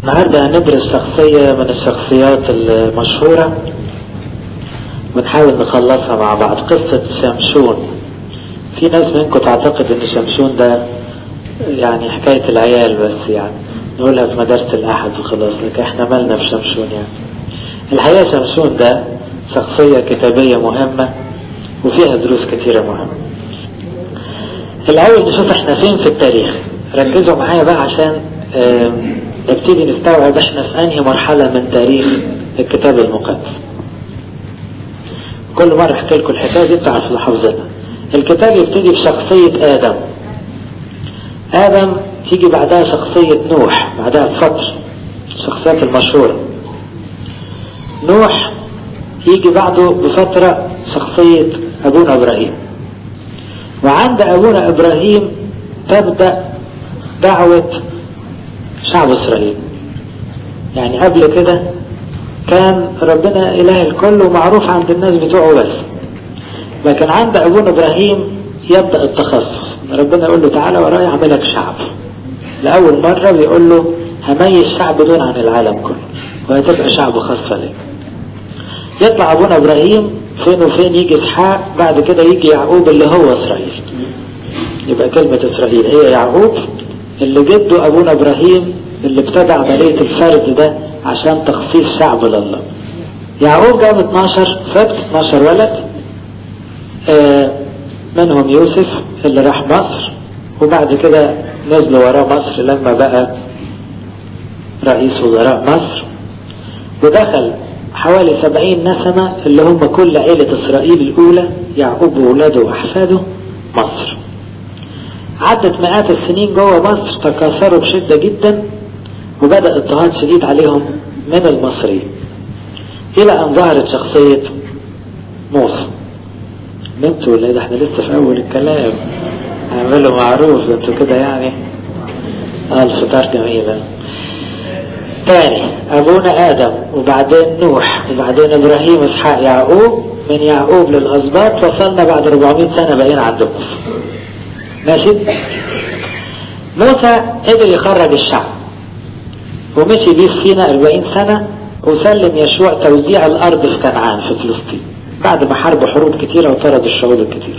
النهاردة هندرس شخصية من الشخصيات المشهورة ونحاول نخلصها مع بعض قصة شمشون في ناس منكم تعتقد ان شمشون ده يعني حكاية العيال بس يعني نقولها في مدرسة الأحد وخلاص لكن احنا مالنا في شمشون يعني الحقيقة شمشون ده شخصية كتابية مهمة وفيها دروس كثيرة مهمة الأول نشوف احنا فين في التاريخ ركزوا معايا بقى عشان نبتدي نستوعب احنا في انهي مرحلة من تاريخ الكتاب المقدس كل مرة احكي لكم الحكاية دي بتعرف لحافظتها الكتاب يبتدي بشخصية آدم آدم تيجي بعدها شخصية نوح بعدها بفترة الشخصيات المشهورة نوح يجي بعده بفترة شخصية أبونا إبراهيم وعند أبونا إبراهيم تبدأ دعوة شعب إسرائيل يعني قبل كده كان ربنا إله الكل ومعروف عند الناس بتوعه بس لكن عند أبونا إبراهيم يبدأ التخصص ربنا يقول له تعالى ورايا أعملك شعب لأول مرة بيقول له هميز الشعب دول عن العالم كله وهتبقى شعب خاصة لك يطلع أبونا إبراهيم فين وفين يجي إسحاق بعد كده يجي يعقوب اللي هو إسرائيل يبقى كلمة إسرائيل هي يعقوب اللي جده أبونا إبراهيم اللي ابتدى عملية الفرد ده عشان تخصيص شعب لله يعقوب جاب 12 سبت 12 ولد آه منهم يوسف اللي راح مصر وبعد كده نزلوا وراه مصر لما بقى رئيس وزراء مصر ودخل حوالي سبعين نسمة اللي هم كل عيلة إسرائيل الأولى يعقوب وولاده وأحفاده مصر عدت مئات السنين جوه مصر تكاثروا بشدة جدا وبدأ اضطهاد شديد عليهم من المصريين إلى أن ظهرت شخصية موسى نمتوا ولا ده احنا لسه في أول الكلام اعملوا معروف انتوا كده يعني اه الفطار جميلة تاني أبونا آدم وبعدين نوح وبعدين إبراهيم إسحاق يعقوب من يعقوب للأسباط وصلنا بعد 400 سنة بقينا عندكم ماشي موسى قدر يخرج الشعب ومشي بيه في سينا 40 سنة وسلم يشوع توزيع الأرض في كنعان في فلسطين بعد ما حاربوا حروب كتيرة وطرد الشعوب الكتير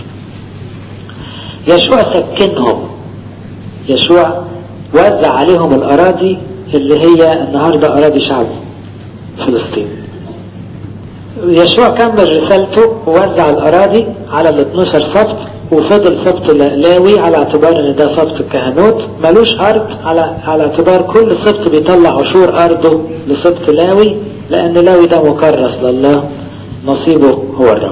يشوع سكنهم يشوع وزع عليهم الأراضي اللي هي النهاردة أراضي شعب فلسطين يشوع كمل رسالته ووزع الأراضي على ال 12 سبت وفضل سبت لاوي على اعتبار ان ده سبت الكهنوت ملوش ارض على على اعتبار كل سبت بيطلع عشور ارضه لسبت لاوي لان لاوي ده مكرس لله نصيبه هو الرب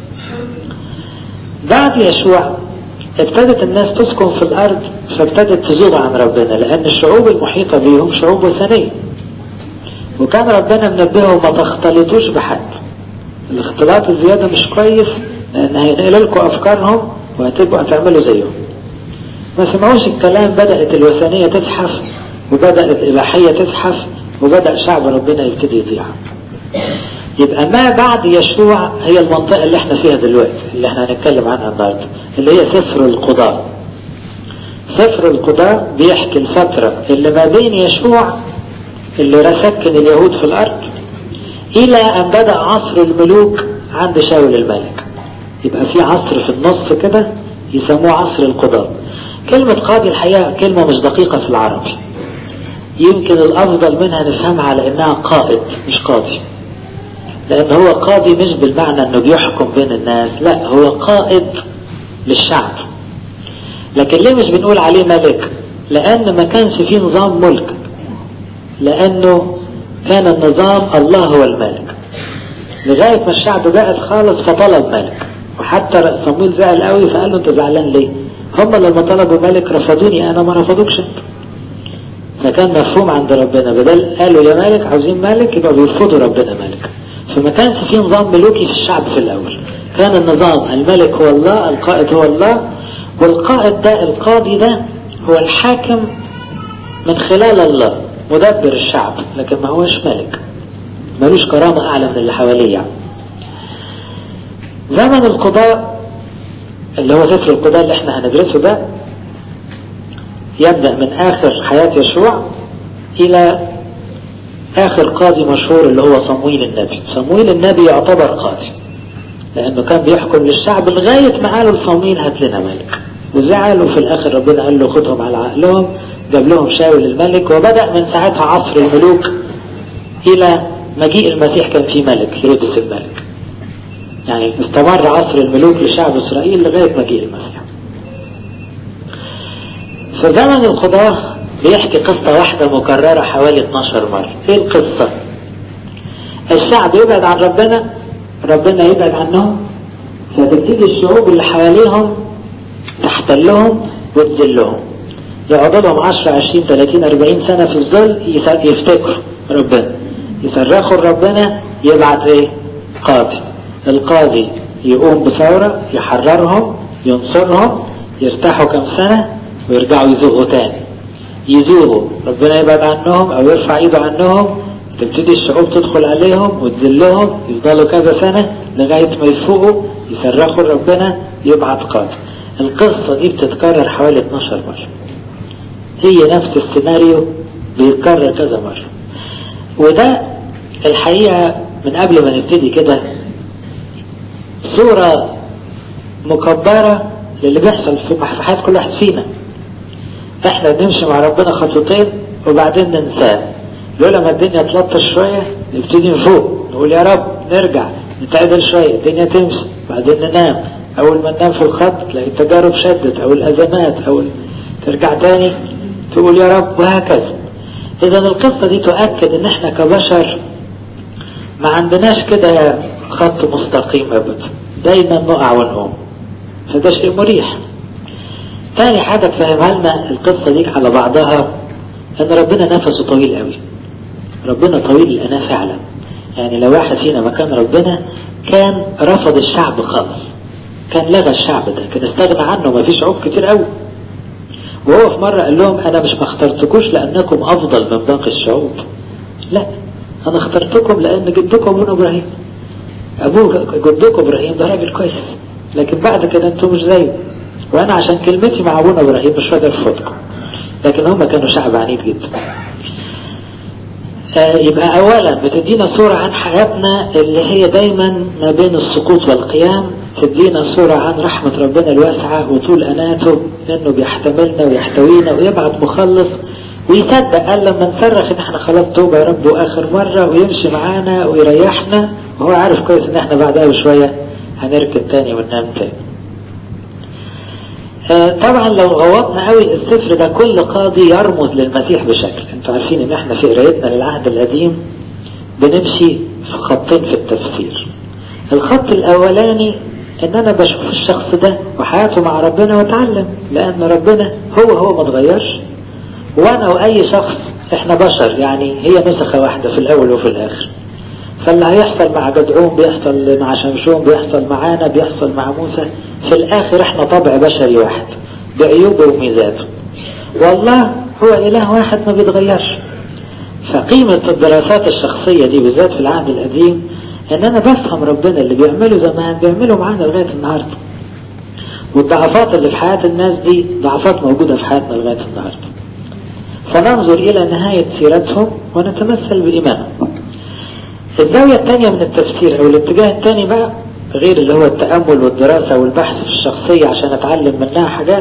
بعد يشوع ابتدت الناس تسكن في الارض فابتدت تزوغ عن ربنا لان الشعوب المحيطة بيهم شعوب وثنية وكان ربنا منبههم ما تختلطوش بحد الاختلاط الزيادة مش كويس لان هينقل لكم افكارهم وهتبقوا هتعملوا زيهم ما سمعوش الكلام بدأت الوثنية تزحف وبدأت الإباحية تزحف وبدأ شعب ربنا يبتدي يضيع يبقى ما بعد يشوع هي المنطقة اللي احنا فيها دلوقتي اللي احنا هنتكلم عنها النهاردة اللي هي سفر القضاء سفر القضاء بيحكي الفترة اللي ما بين يشوع اللي رسكن اليهود في الأرض إلى أن بدأ عصر الملوك عند شاول الملك يبقى في عصر في النص كده يسموه عصر القضاء كلمة قاضي الحقيقة كلمة مش دقيقة في العربي يمكن الأفضل منها نفهمها على إنها قائد مش قاضي لأن هو قاضي مش بالمعنى أنه بيحكم بين الناس لا هو قائد للشعب لكن ليه مش بنقول عليه ملك لأن ما كانش فيه نظام ملك لأنه كان النظام الله هو الملك لغاية ما الشعب بعد خالص فطلب ملك وحتى صمويل زعل قوي فقال له انت زعلان ليه هم لما طلبوا ملك رفضوني انا ما رفضوكش انت فكان مفهوم عند ربنا بدل قالوا يا ملك عاوزين ملك يبقى بيرفضوا ربنا ملك فما كانش في نظام ملوكي في الشعب في الاول كان النظام الملك هو الله القائد هو الله والقائد ده القاضي ده هو الحاكم من خلال الله مدبر الشعب لكن ما هوش ملك ملوش كرامة أعلى من اللي حواليه يعني. زمن القضاء اللي هو سفر القضاء اللي احنا هندرسه ده يبدأ من آخر حياة يشوع إلى اخر قاضي مشهور اللي هو صمويل النبي صمويل النبي يعتبر قاضي لانه كان بيحكم للشعب لغاية ما قالوا لصمويل هات لنا ملك وزعل وفي الاخر ربنا قال له خدهم على عقلهم جاب لهم شاول الملك وبدأ من ساعتها عصر الملوك الى مجيء المسيح كان في ملك هيرودس الملك يعني استمر عصر الملوك لشعب اسرائيل لغاية مجيء المسيح في زمن القضاة بيحكي قصة واحدة مكررة حوالي 12 مرة ايه القصة الشعب يبعد عن ربنا ربنا يبعد عنهم فتبتدي الشعوب اللي حواليهم تحتلهم وتذلهم يقعدوا لهم 10 20 30 40 سنة في الظل يفتكروا ربنا يصرخوا ربنا يبعت ايه قاضي القاضي يقوم بثورة يحررهم ينصرهم يرتاحوا كم سنة ويرجعوا يزوغوا تاني يزوغوا ربنا يبعد عنهم او يرفع ايده عنهم تبتدي الشعوب تدخل عليهم وتذلهم يفضلوا كذا سنة لغاية ما يفوقوا يصرخوا ربنا يبعت قاضي القصة دي بتتكرر حوالي 12 مرة هي نفس السيناريو بيتكرر كذا مرة وده الحقيقة من قبل ما نبتدي كده صورة مكبرة للي بيحصل في حياة كل واحد فينا احنا بنمشي مع ربنا خطوتين وبعدين ننساه لولا ما الدنيا تلطش شوية نبتدي نفوق نقول يا رب نرجع نتعدل شوية الدنيا تمشي بعدين ننام اول ما ننام في الخط تلاقي التجارب شدت او الازمات او ترجع تاني تقول يا رب وهكذا اذا القصة دي تؤكد ان احنا كبشر ما عندناش كده خط مستقيم ابدا دايما نقع ونقوم فده شيء مريح تاني حاجة تفهمها لنا القصة دي على بعضها ان ربنا نفسه طويل قوي ربنا طويل الأناة فعلا يعني لو واحد فينا مكان ربنا كان رفض الشعب خالص كان لغى الشعب ده كان استغنى عنه ما فيش عوب كتير قوي وهو في مرة قال لهم انا مش ما اخترتكوش لانكم افضل من باقي الشعوب لا انا اخترتكم لان جدكم ابونا ابراهيم ابوه جدكم ابراهيم ده راجل كويس لكن بعد كده انتم مش زيه وانا عشان كلمتي مع ابونا ابراهيم مش راضي ارفضكم لكن هم كانوا شعب عنيد جدا يبقى اولا بتدينا صورة عن حياتنا اللي هي دايما ما بين السقوط والقيام تدينا صورة عن رحمة ربنا الواسعة وطول اناته انه بيحتملنا ويحتوينا ويبعت مخلص ويصدق قال لما نصرخ ان احنا خلاص توبة يا رب واخر مرة ويمشي معانا ويريحنا وهو عارف كويس ان احنا بعدها بشوية هنركب تاني وننام تاني طبعا لو غوطنا قوي السفر ده كل قاضي يرمز للمسيح بشكل انتوا عارفين ان احنا في قرايتنا للعهد القديم بنمشي في خطين في التفسير الخط الاولاني ان انا بشوف الشخص ده وحياته مع ربنا واتعلم لان ربنا هو هو ما اتغيرش وانا واي شخص احنا بشر يعني هي نسخة واحدة في الاول وفي الاخر فاللي هيحصل مع جدعون بيحصل مع شمشون بيحصل معانا بيحصل مع موسى في الاخر احنا طبع بشري واحد بعيوبه وميزاته والله هو اله واحد ما بيتغيرش فقيمة الدراسات الشخصية دي بالذات في العهد القديم ان انا بفهم ربنا اللي بيعمله زمان بيعمله معانا لغاية النهاردة والضعفات اللي في حياة الناس دي ضعفات موجودة في حياتنا لغاية النهاردة فننظر الى نهاية سيرتهم ونتمثل بإيمانهم الزاوية الثانية من التفسير او الاتجاه الثاني بقى غير اللي هو التأمل والدراسة والبحث في الشخصية عشان اتعلم منها حاجات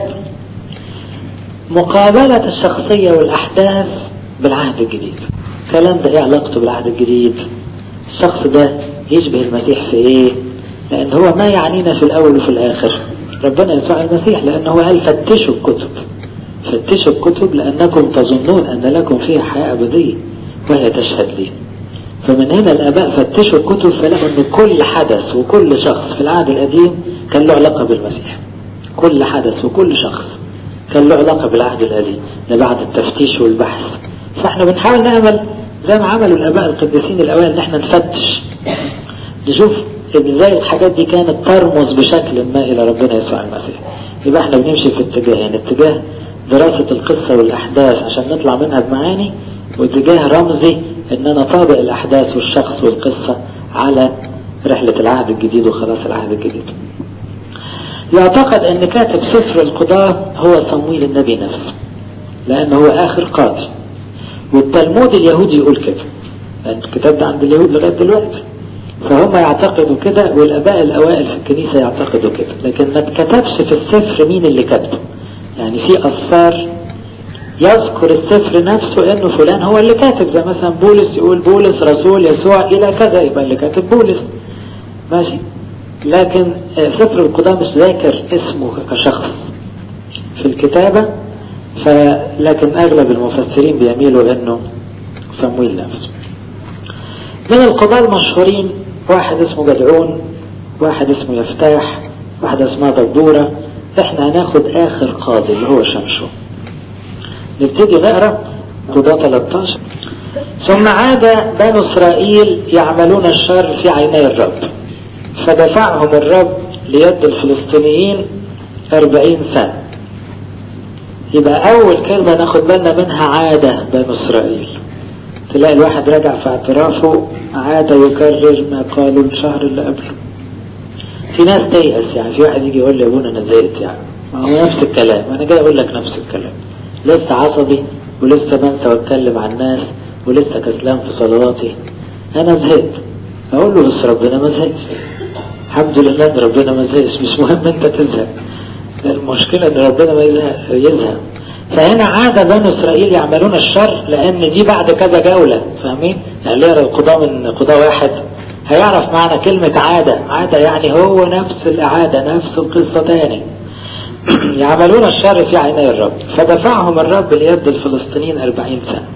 مقابلة الشخصية والأحداث بالعهد الجديد الكلام ده ايه علاقته بالعهد الجديد الشخص ده يشبه المسيح في ايه لان هو ما يعنينا في الاول وفي الاخر ربنا يسوع المسيح لان هو قال فتشوا الكتب فتشوا الكتب لانكم تظنون ان لكم فيها حياة ابدية وهي تشهد لي فمن هنا الاباء فتشوا الكتب فلقوا ان كل حدث وكل شخص في العهد القديم كان له علاقة بالمسيح كل حدث وكل شخص كان له علاقة بالعهد القديم ده بعد التفتيش والبحث فاحنا بنحاول نعمل زي ما عملوا الاباء القديسين الاوائل ان احنا نفتش نشوف ازاي الحاجات دي كانت ترمز بشكل ما الى ربنا يسوع المسيح يبقى احنا بنمشي في اتجاهين اتجاه دراسة القصة والاحداث عشان نطلع منها بمعاني واتجاه رمزي ان انا طابق الاحداث والشخص والقصة على رحلة العهد الجديد وخلاص العهد الجديد يعتقد ان كاتب سفر القضاء هو صمويل النبي نفسه لانه هو اخر قاضي والتلمود اليهودي يقول كده لأن الكتاب ده عند اليهود لغاية دلوقتي فهم يعتقدوا كده والآباء الأوائل في الكنيسة يعتقدوا كده لكن ما اتكتبش في السفر مين اللي كتبه يعني في أسفار يذكر السفر نفسه انه فلان هو اللي كاتب زي مثلا بولس يقول بولس رسول يسوع الى كذا يبقى اللي كاتب بولس ماشي لكن سفر القدام مش ذاكر اسمه كشخص في الكتابة فلكن اغلب المفسرين بيميلوا انه صمويل نفسه من القضاة المشهورين واحد اسمه جدعون واحد اسمه يفتاح واحدة اسمها دبورة احنا هناخد اخر قاضي اللي هو شمشون نبتدي نقرأ قضاة 13 ثم عاد بنو إسرائيل يعملون الشر في عيني الرب فدفعهم الرب ليد الفلسطينيين أربعين سنة يبقى أول كلمة ناخد بالنا منها عادة بنو إسرائيل تلاقي الواحد راجع في اعترافه عاد يكرر ما قالوا الشهر اللي قبله في ناس تيأس يعني في واحد يجي يقول لي يا ابونا انا زهقت يعني ما هو نفس الكلام انا جاي اقول لك نفس الكلام لسه عصبي ولسه بنسى واتكلم عن الناس ولسه كسلان في صلواتي انا زهقت اقول له بس ربنا ما زهقش الحمد لله ان ربنا ما زهقش مش مهم انت تزهق المشكلة ان ربنا ما يزهق, يزهق. فهنا عاد بنو اسرائيل يعملون الشر لان دي بعد كذا جولة فاهمين يعني اللي يرى القضاء من قضاء واحد هيعرف معنى كلمة عادة عادة يعني هو نفس الإعادة نفس القصة تاني يعملون الشر في عيني الرب فدفعهم الرب ليد الفلسطينيين أربعين سنة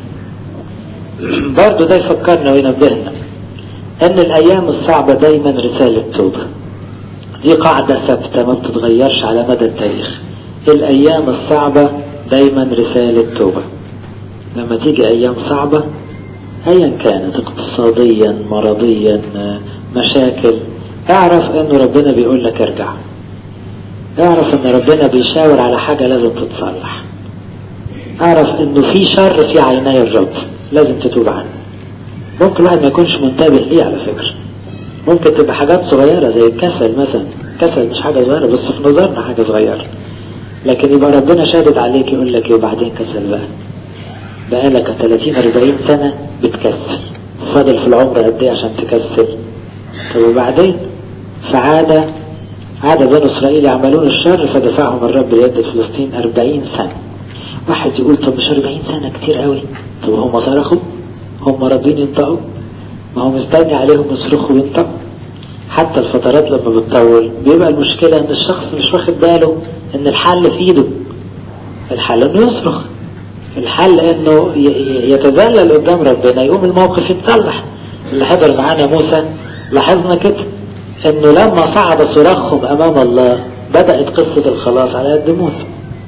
برضو ده يفكرنا وينبهنا ان الايام الصعبة دايما رسالة توبة دي قاعدة ثابتة ما بتتغيرش على مدى التاريخ الايام الصعبة دايما رسالة توبة لما تيجي ايام صعبة ايا كانت اقتصاديا مرضيا مشاكل اعرف انه ربنا بيقول لك ارجع اعرف ان ربنا بيشاور على حاجة لازم تتصلح اعرف انه في شر في عيني الرب لازم تتوب عنه ممكن الواحد ما يكونش منتبه ليه على فكرة ممكن تبقى حاجات صغيرة زي الكسل مثلا كسل مش حاجة صغيرة بس في نظرنا حاجة صغيرة لكن يبقى ربنا شادد عليك يقول لك وبعدين كسل بقى بقالك 30 40 سنة بتكسل فاضل في العمر قد ايه عشان تكسل طب وبعدين فعاد عاد بنو اسرائيل يعملون الشر فدفعهم الرب ليد فلسطين 40 سنة واحد يقول طب مش 40 سنة كتير قوي طب هم صرخوا هم راضيين ينطقوا ما هو مستني عليهم يصرخوا وينطقوا حتى الفترات لما بتطول بيبقى المشكلة ان الشخص مش واخد باله ان الحل في ايده الحل انه يصرخ الحل انه يتذلل قدام ربنا يقوم الموقف يتصلح اللي حضر معانا موسى لاحظنا كده انه لما صعد صراخهم امام الله بدأت قصة الخلاص على يد موسى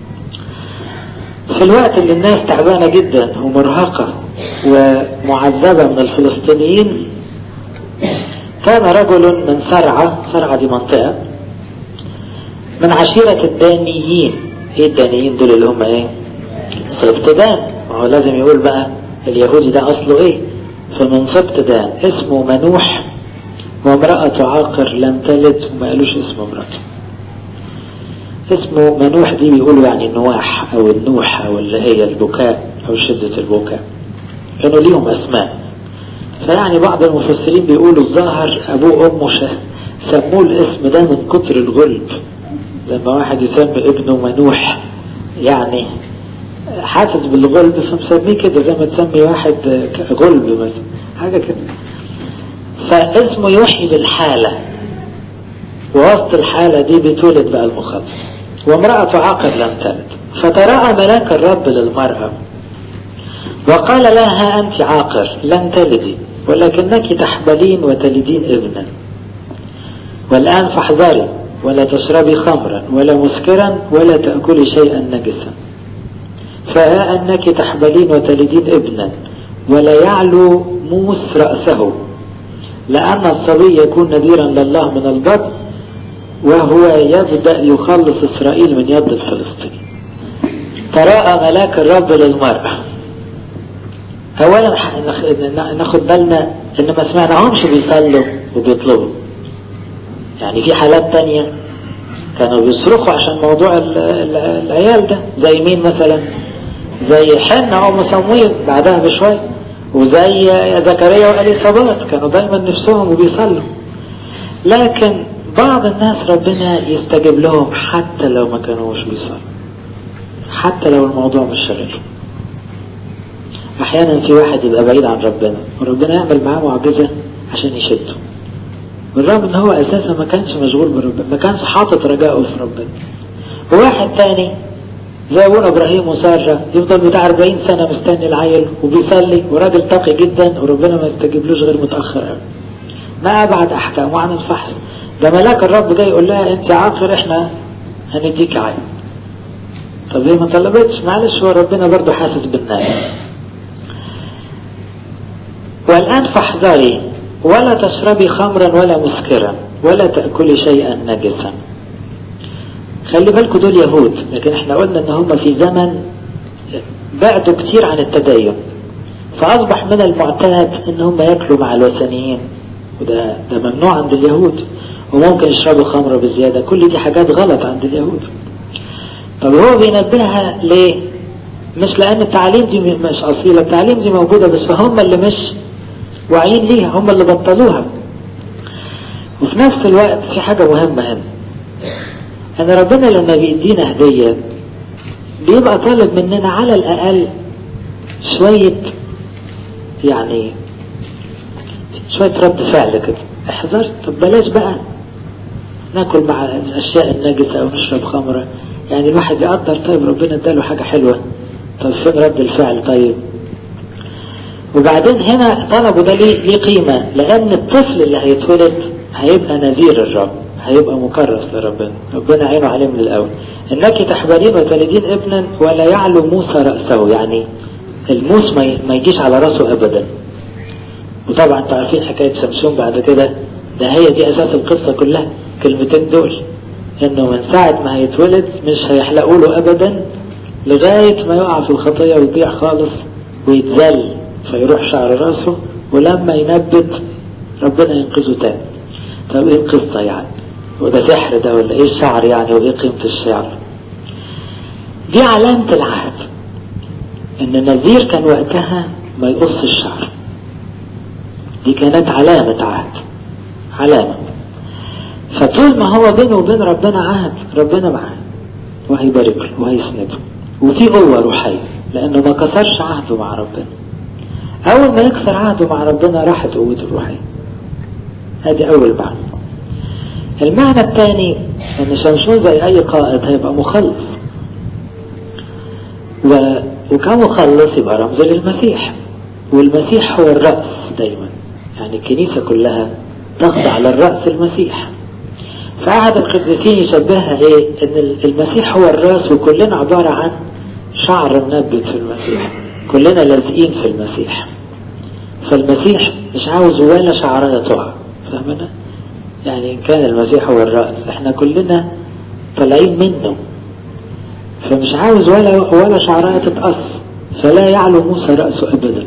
في الوقت اللي الناس تعبانة جدا ومرهقة ومعذبة من الفلسطينيين كان رجل من سرعة سرعة دي منطقة من عشيرة الدانيين ايه الدانيين دول اللي هم ايه سبط دان وهو لازم يقول بقى اليهودي ده اصله ايه فمن سبط دان اسمه منوح وامرأة عاقر لم تلد وما قالوش اسم امرأته اسمه منوح دي بيقولوا يعني النواح او النوح او اللي هي البكاء او شدة البكاء كانوا ليهم اسماء فيعني بعض المفسرين بيقولوا الظاهر ابوه وامه سموه الاسم ده من كتر الغلب لما واحد يسمي ابنه منوح يعني حاسس بالغلب فمسميه كده زي ما تسمي واحد غلب مثلا حاجة كده فاسمه يوحي بالحالة ووسط الحالة دي بتولد بقى المخاطر وامرأة عاقر لم تلد فتراءى ملاك الرب للمرأة وقال لها أنت عاقر لن تلدي ولكنك تحبلين وتلدين ابنا والآن فاحذري ولا تشربي خمرا ولا مسكرا ولا تأكلي شيئا نجسا فها أنك تحبلين وتلدين ابنا ولا يعلو موس رأسه لأن الصبي يكون نذيرا لله من البطن وهو يبدأ يخلص إسرائيل من يد الفلسطيني تراءى ملاك الرب للمرأة أولا ناخد بالنا إن ما سمعناهمش بيصلوا وبيطلبوا يعني في حالات تانية كانوا بيصرخوا عشان موضوع العيال ده زي مين مثلا زي حنة أو مسموين بعدها بشوية وزي زكريا وإليصابات كانوا دايما نفسهم وبيصلوا لكن بعض الناس ربنا يستجيب لهم حتى لو ما كانوش بيصلوا حتى لو الموضوع مش شغال احيانا في واحد يبقى بعيد عن ربنا وربنا يعمل معاه معجزة عشان يشده بالرغم ان هو اساسا ما كانش مشغول بربنا ما كانش حاطط رجائه في ربنا وواحد تاني زي ابونا ابراهيم وسارة يفضل بتاع 40 سنة مستني العيل وبيصلي وراجل تقي جدا وربنا ما يستجيبلوش غير متأخر قوي ما ابعد احكام وعن الفحص ده ملاك الرب جاي يقول لها انت عاقر احنا هنديك عيل طب ليه ما طلبتش معلش هو ربنا برضه حاسس بالناس والآن فاحذري ولا تشربي خمرا ولا مسكرا ولا تأكلي شيئا نجسا خلي بالكم دول يهود لكن احنا قلنا ان هم في زمن بعدوا كتير عن التدين فأصبح من المعتاد ان هم يأكلوا مع الوثنيين وده ده ممنوع عند اليهود وممكن يشربوا خمرة بزيادة كل دي حاجات غلط عند اليهود طب هو بينبهها ليه مش لأن التعليم دي مش أصيلة التعليم دي موجودة بس هم اللي مش واعيين ليها هم اللي بطلوها وفي نفس الوقت في حاجة مهمة هنا ان ربنا لما بيدينا هدية بيبقى طالب مننا على الاقل شوية يعني شوية رد فعل كده احذر طب بلاش بقى ناكل مع الاشياء النجسة او نشرب خمرة يعني الواحد يقدر طيب ربنا اداله حاجة حلوة طب فين رد الفعل طيب وبعدين هنا طلبه ده ليه, ليه قيمة لأن الطفل اللي هيتولد هيبقى نذير الرب هيبقى مكرس لربنا ربنا عينه عليه من الأول إنك تحبلين وتلدين ابنا ولا يعلو موسى رأسه يعني الموس ما يجيش على رأسه أبدا وطبعا انتوا عارفين حكاية سمسون بعد كده ده هي دي أساس القصة كلها كلمتين دول إنه من ساعة ما هيتولد مش هيحلقوا له أبدا لغاية ما يقع في الخطية ويضيع خالص ويتذل فيروح شعر راسه ولما ينبت ربنا ينقذه تاني طب ايه القصة يعني وده سحر ده ولا ايه الشعر يعني وايه قيمة الشعر دي علامة العهد ان النذير كان وقتها ما يقص الشعر دي كانت علامة عهد علامة فطول ما هو بينه وبين ربنا عهد ربنا معاه وهيبارك له وهيسنده وفي قوة روحية لانه ما كسرش عهده مع ربنا أول ما يكسر عهده مع ربنا راحت قوته الروحية هذه أول معنى المعنى الثاني أن شمشون زي أي قائد هيبقى مخلص و... وكمخلص يبقى رمز للمسيح والمسيح هو الرأس دايما يعني الكنيسة كلها تخضع للرأس المسيح فأحد القديسين يشبهها ايه ان المسيح هو الرأس وكلنا عبارة عن شعر منبت في المسيح كلنا لازقين في المسيح فالمسيح مش عاوز ولا شعرايه تقع فاهمنا يعني إن كان المسيح هو الرأس احنا كلنا طالعين منه فمش عاوز ولا ولا شعرايه تتقص فلا يعلو موسى رأسه أبدا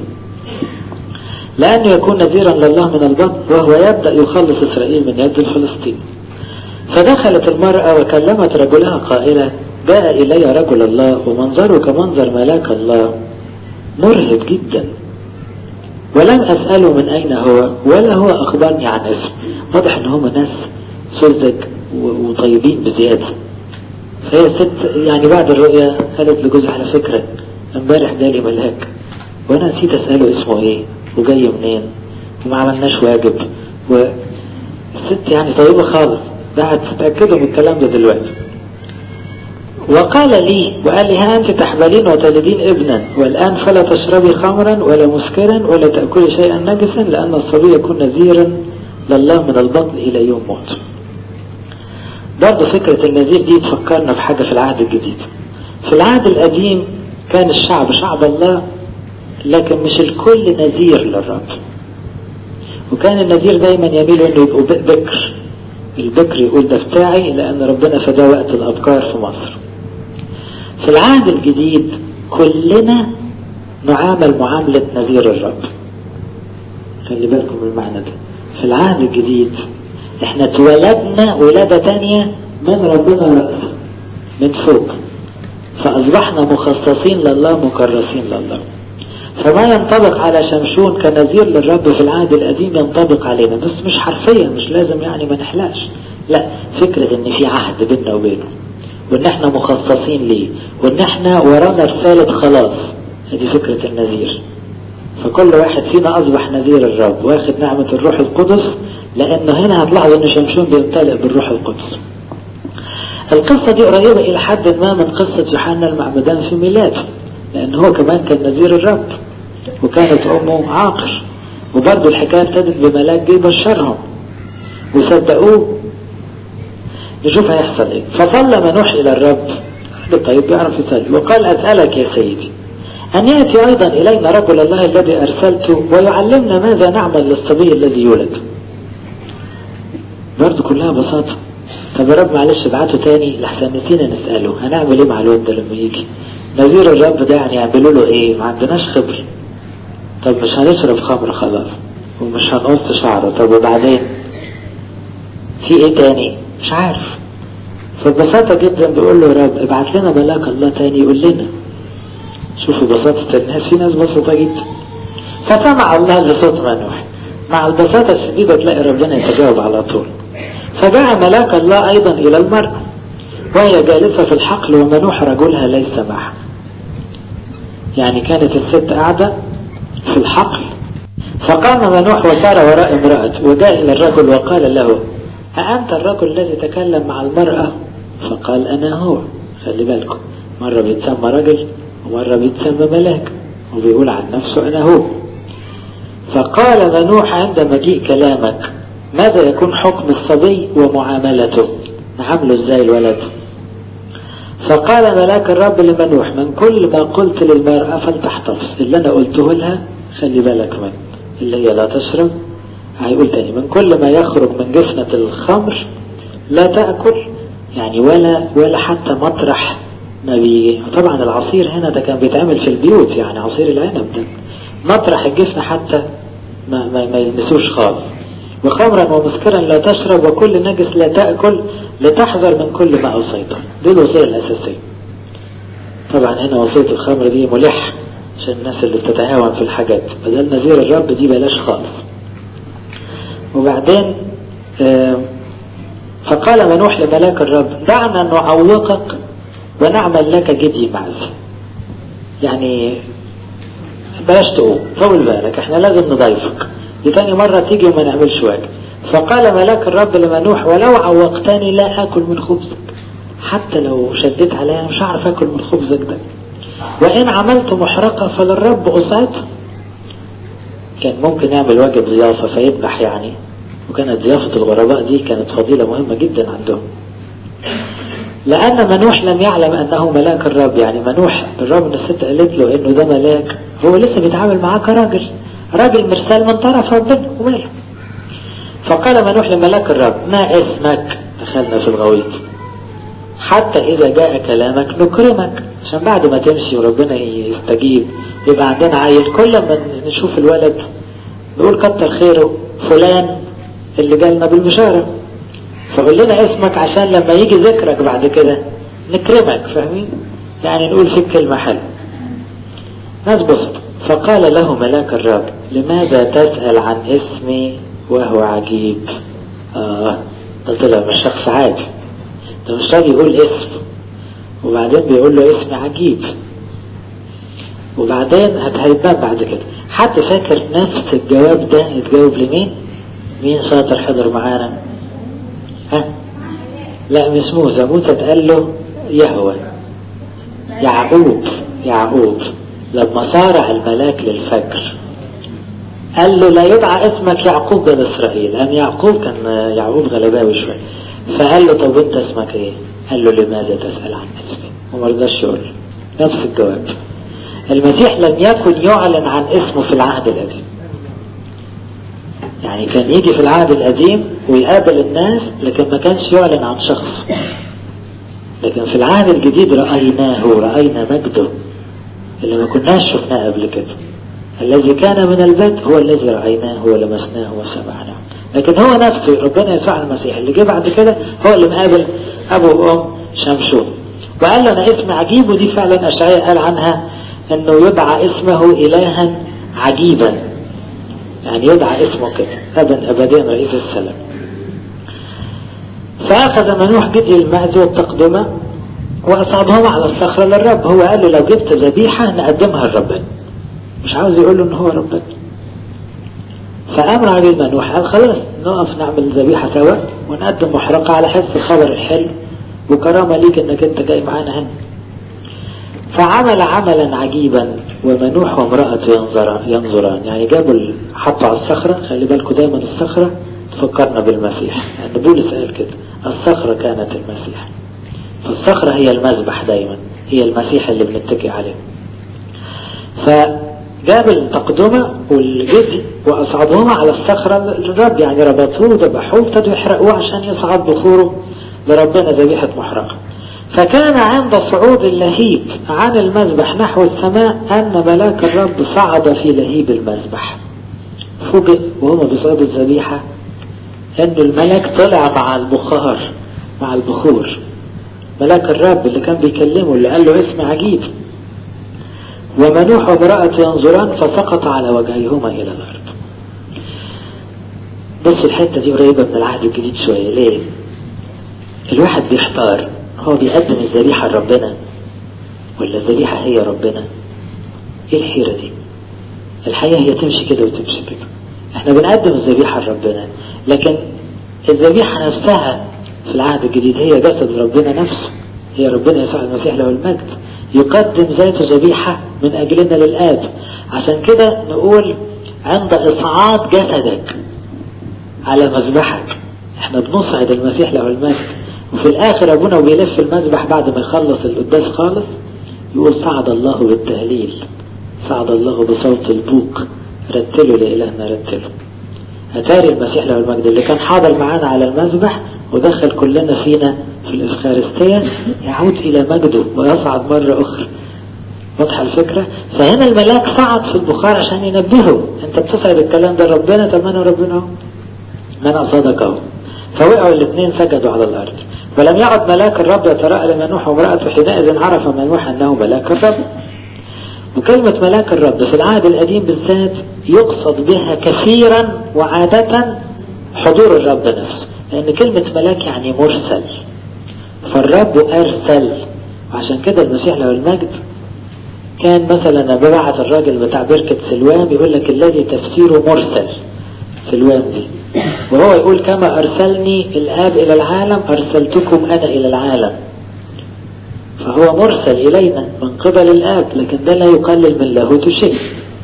لأنه يكون نذيرا لله من البطن وهو يبدأ يخلص إسرائيل من يد الفلسطين فدخلت المرأة وكلمت رجلها قائلة جاء إلي رجل الله ومنظره كمنظر ملاك الله مرهب جدا ولم أسأله من أين هو ولا هو أخبرني عن اسم واضح ان هم ناس سذج وطيبين بزيادة فهي الست يعني بعد الرؤيا قالت لجوزها على فكرة امبارح جالي ملاك وانا نسيت اسأله اسمه ايه وجاي منين وما عملناش واجب والست يعني طيبة خالص ده هتتأكدوا من الكلام ده دلوقتي وقال لي وقال لي ها أنت تحبلين وتلدين ابنا والآن فلا تشربي خمرا ولا مسكرا ولا تأكلي شيئا نجسا لأن الصبي يكون نذيرا لله من البطن إلى يوم موت برضه فكرة النذير دي تفكرنا بحاجة في العهد الجديد في العهد القديم كان الشعب شعب الله لكن مش الكل نذير للرب وكان النذير دايما يميل انه يبقوا بكر البكر يقول ده بتاعي لان ربنا فدا وقت الابكار في مصر في العهد الجديد كلنا نعامل معاملة نذير الرب خلي بالكم من المعنى ده في العهد الجديد احنا اتولدنا ولادة تانية من ربنا رأس من فوق فأصبحنا مخصصين لله مكرسين لله فما ينطبق على شمشون كنذير للرب في العهد القديم ينطبق علينا بس مش حرفيا مش لازم يعني ما نحلاش لا فكرة ان في عهد بيننا وبينه وان احنا مخصصين ليه وان احنا ورانا رسالة خلاص هذه فكرة النذير فكل واحد فينا اصبح نذير الرب واخد نعمة الروح القدس لانه هنا هتلاحظ ان شمشون بيمتلئ بالروح القدس القصة دي قريبة الى حد ما من قصة يوحنا المعمدان في ميلاده لان هو كمان كان نذير الرب وكانت امه عاقر وبرضه الحكاية ابتدت بملاك جه يبشرهم وصدقوه نشوف هيحصل ايه فصلى منوح الى الرب قال طيب يعرف يصلي وقال اسألك يا سيدي ان يأتي ايضا الينا رجل الله الذي ارسلته ويعلمنا ماذا نعمل للصبي الذي يولد برضه كلها بساطة طب يا رب معلش ابعته تاني لحسن نسينا نسأله هنعمل ايه مع الواد ده لما يجي نذير الرب ده يعني يعملوا له ايه ما عندناش خبر طب مش هنشرب خمر خلاص ومش هنقص شعره طب وبعدين في ايه تاني مش عارف فببساطة جدا بيقول له يا رب ابعت لنا ملاك الله تاني يقول لنا شوفوا بساطة الناس في ناس بسيطة جدا فسمع الله لصوت منوح مع البساطة الشديدة تلاقي ربنا يتجاوب على طول فجاء ملاك الله أيضا إلى المرأة وهي جالسة في الحقل ومنوح رجلها ليس معها يعني كانت الست قاعدة في الحقل فقام منوح وسار وراء امرأة وجاء إلى الرجل وقال له أأنت الرجل الذي تكلم مع المرأة فقال أنا هو خلي بالكم مرة بيتسمى رجل ومرة بيتسمى ملاك وبيقول عن نفسه أنا هو فقال منوح عند مجيء كلامك ماذا يكون حكم الصبي ومعاملته نعامله ازاي الولد فقال ملاك الرب لمنوح من كل ما قلت للمرأة فلتحتفظ اللي انا قلته لها خلي بالك منه اللي هي لا تشرب هيقول تاني من كل ما يخرج من جفنة الخمر لا تأكل يعني ولا ولا حتى مطرح ما بي طبعا العصير هنا ده كان بيتعمل في البيوت يعني عصير العنب ده مطرح الجفن حتى ما, ما, ما يلمسوش خالص وخمرا ومسكرا لا تشرب وكل نجس لا تأكل لتحذر من كل ما أوصيته دي الوصية الأساسية طبعا هنا وصية الخمر دي ملح عشان الناس اللي بتتهاون في الحاجات بدل نذير الرب دي بلاش خالص وبعدين فقال منوح لملاك الرب دعنا نعوقك ونعمل لك جدي معز يعني بلاش تقوم طول بالك احنا لازم نضيفك دي تاني مرة تيجي وما نعملش واجب فقال ملاك الرب لمنوح ولو عوقتني لا اكل من خبزك حتى لو شديت عليا مش هعرف اكل من خبزك ده وان عملت محرقة فللرب اصعدها كان ممكن يعمل واجب ضيافة فيذبح يعني وكانت ضيافة الغرباء دي كانت فضيلة مهمة جدا عندهم لأن منوح لم يعلم أنه ملاك الرب يعني منوح بالرغم أن الست قالت له أنه ده ملاك هو لسه بيتعامل معاه كراجل راجل مرسال من طرف ربنا وماله فقال منوح لملاك الرب ما اسمك دخلنا في الغويط حتى إذا جاء كلامك نكرمك عشان بعد ما تمشي وربنا يستجيب يبقى عندنا عيل كل ما نشوف الولد نقول كتر خيره فلان اللي جالنا بالبشارة فقول لنا اسمك عشان لما يجي ذكرك بعد كده نكرمك فاهمين يعني نقول فيك كلمة حلوة ناس بسط فقال له ملاك الرب لماذا تسأل عن اسمي وهو عجيب آه ده طلع مش شخص عادي ده مش راضي يقول اسم وبعدين بيقول له اسم عجيب وبعدين هتهيبان بعد كده حد فاكر نفس الجواب ده يتجاوب لمين مين شاطر حضر معانا ها لا مش موسى موسى اتقال له يهوى يعقوب يعقوب لما صارع الملاك للفجر قال له لا يدعى اسمك يعقوب بن اسرائيل لان يعقوب كان يعقوب غلباوي شويه فقال له طب انت اسمك ايه قال له لماذا تسأل عن اسمي وما رضاش يقول نفس الجواب المسيح لم يكن يعلن عن اسمه في العهد القديم يعني كان يجي في العهد القديم ويقابل الناس لكن ما كانش يعلن عن شخص لكن في العهد الجديد رأيناه رأينا مجده اللي ما كناش شفناه قبل كده الذي كان من البدء هو الذي رأيناه ولمسناه وسمعناه لكن هو نفسه ربنا يسوع المسيح اللي جه بعد كده هو اللي مقابل أبو وأم شمشون وقال له أنا اسم عجيب ودي فعلا أشعياء قال عنها انه يدعى اسمه الها عجيبا يعني يدعى اسمه كده ابا ابديا رئيس السلام فاخذ منوح بدء المعز والتقدمة واصعدهم على الصخرة للرب هو قال له لو جبت ذبيحة نقدمها لربنا مش عاوز يقول له ان هو ربنا فامر عليه منوح قال خلاص نقف نعمل ذبيحة سوا ونقدم محرقة على حس الخبر الحلو وكرامة ليك انك انت جاي معانا هنا فعمل عملا عجيبا ومنوح وامرأته ينظران ينظران يعني جابوا حطوا على الصخرة خلي بالكم دايما الصخرة تفكرنا بالمسيح يعني بولس قال كده الصخرة كانت المسيح فالصخرة هي المذبح دايما هي المسيح اللي بنتكي عليه فجاب التقدمة والجدي وأصعدهما على الصخرة للرب يعني ربطوه وذبحوه ابتدوا يحرقوه عشان يصعد بخوره لربنا ذبيحة محرقة فكان عند صعود اللهيب عن المذبح نحو السماء أن ملاك الرب صعد في لهيب المذبح فوجئ وهما بيصعدوا الذبيحة أن الملاك طلع مع البخار مع البخور ملاك الرب اللي كان بيكلمه اللي قال له اسم عجيب ومنوح وامرأة ينظران فسقط على وجهيهما إلى الأرض بص الحتة دي قريبة من العهد الجديد شوية ليه الواحد بيحتار هو بيقدم الذبيحة لربنا ولا الذبيحة هي ربنا ايه الحيرة دي الحقيقة هي تمشي كده وتمشي كده احنا بنقدم الذبيحة لربنا لكن الذبيحة نفسها في العهد الجديد هي جسد ربنا نفسه هي ربنا يسوع المسيح له المجد يقدم ذاته ذبيحة من أجلنا للآب عشان كده نقول عند إصعاد جسدك على مذبحك احنا بنصعد المسيح له المجد وفي الآخر أبونا وبيلف المذبح بعد ما يخلص القداس خالص يقول صعد الله بالتهليل صعد الله بصوت البوق رتلوا لإلهنا رتلوا أتاري المسيح له المجد اللي كان حاضر معانا على المذبح ودخل كلنا فينا في الإفخارستية يعود إلى مجده ويصعد مرة أخرى واضحة الفكرة فهنا الملاك صعد في البخار عشان ينبهه انت بتصعد الكلام ده ربنا طب انا ربنا من أصدق اهو فوقعوا الاثنين سجدوا على الأرض ولم يعد ملاك الرب يتراءى لمنوح وامرأته حينئذ عرف منوح أنه ملاك الرب وكلمة ملاك الرب في العهد القديم بالذات يقصد بها كثيرا وعادة حضور الرب نفسه لأن كلمة ملاك يعني مرسل فالرب أرسل وعشان كده المسيح له المجد كان مثلا ببعت الراجل بتاع بركة سلوان يقول لك الذي تفسيره مرسل سلوان دي وهو يقول كما أرسلني الآب إلى العالم أرسلتكم أنا إلى العالم فهو مرسل إلينا من قبل الآب لكن ده لا يقلل من لاهوت شيء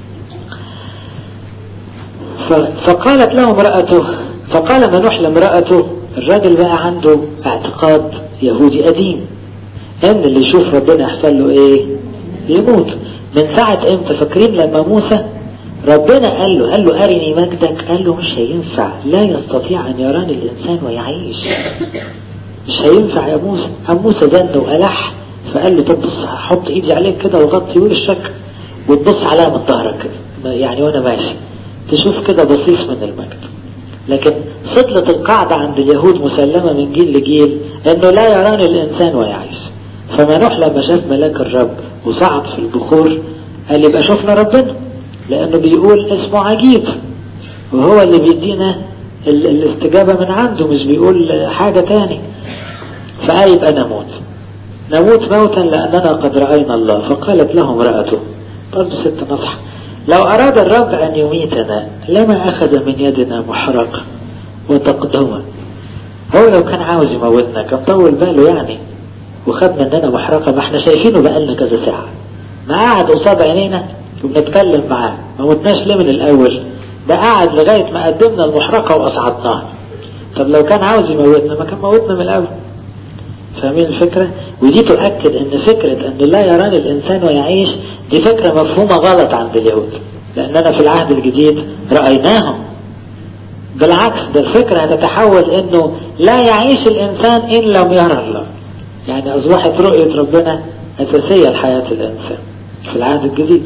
فقالت له امرأته فقال منوح لامرأته الراجل بقى عنده اعتقاد يهودي قديم ان اللي يشوف ربنا يحصل له ايه يموت من ساعة امتى فاكرين لما موسى ربنا قال له قال له أرني مجدك قال له مش هينفع لا يستطيع أن يراني الإنسان ويعيش مش هينفع يا موسى أم موسى دن وألح فقال له طب بص هحط إيدي عليك كده وغطي وشك وتبص عليها من ظهرك كده يعني وأنا ماشي تشوف كده بصيص من المجد لكن فضلت القاعدة عند اليهود مسلمة من جيل لجيل انه لا يراني الانسان ويعيش فمنوح لما شاف ملاك الرب وصعد في البخور قال يبقى شفنا ربنا لانه بيقول اسمه عجيب وهو اللي بيدينا الاستجابة من عنده مش بيقول حاجة تاني فقال يبقى نموت نموت موتا لأننا قد رأينا الله فقالت له امرأته برضه ست نصح لو أراد الرب أن يميتنا لما أخذ من يدنا محرق وتقدمة هو لو كان عاوز يموتنا كان طول باله يعني وخد مننا محرقة ما احنا شايفينه بقالنا كذا ساعة ما قعد قصاد عينينا وبنتكلم معاه ما موتناش ليه من الأول ده قعد لغاية ما قدمنا المحرقة وأصعدناها طب لو كان عاوز يموتنا ما كان موتنا من الأول فاهمين الفكرة ودي تؤكد ان فكرة ان لا يراني الانسان ويعيش دي فكرة مفهومة غلط عند اليهود لاننا في العهد الجديد رأيناهم بالعكس ده الفكرة هتتحول انه لا يعيش الانسان ان لم يرى الله يعني اصبحت رؤية ربنا اساسية لحياة الانسان في العهد الجديد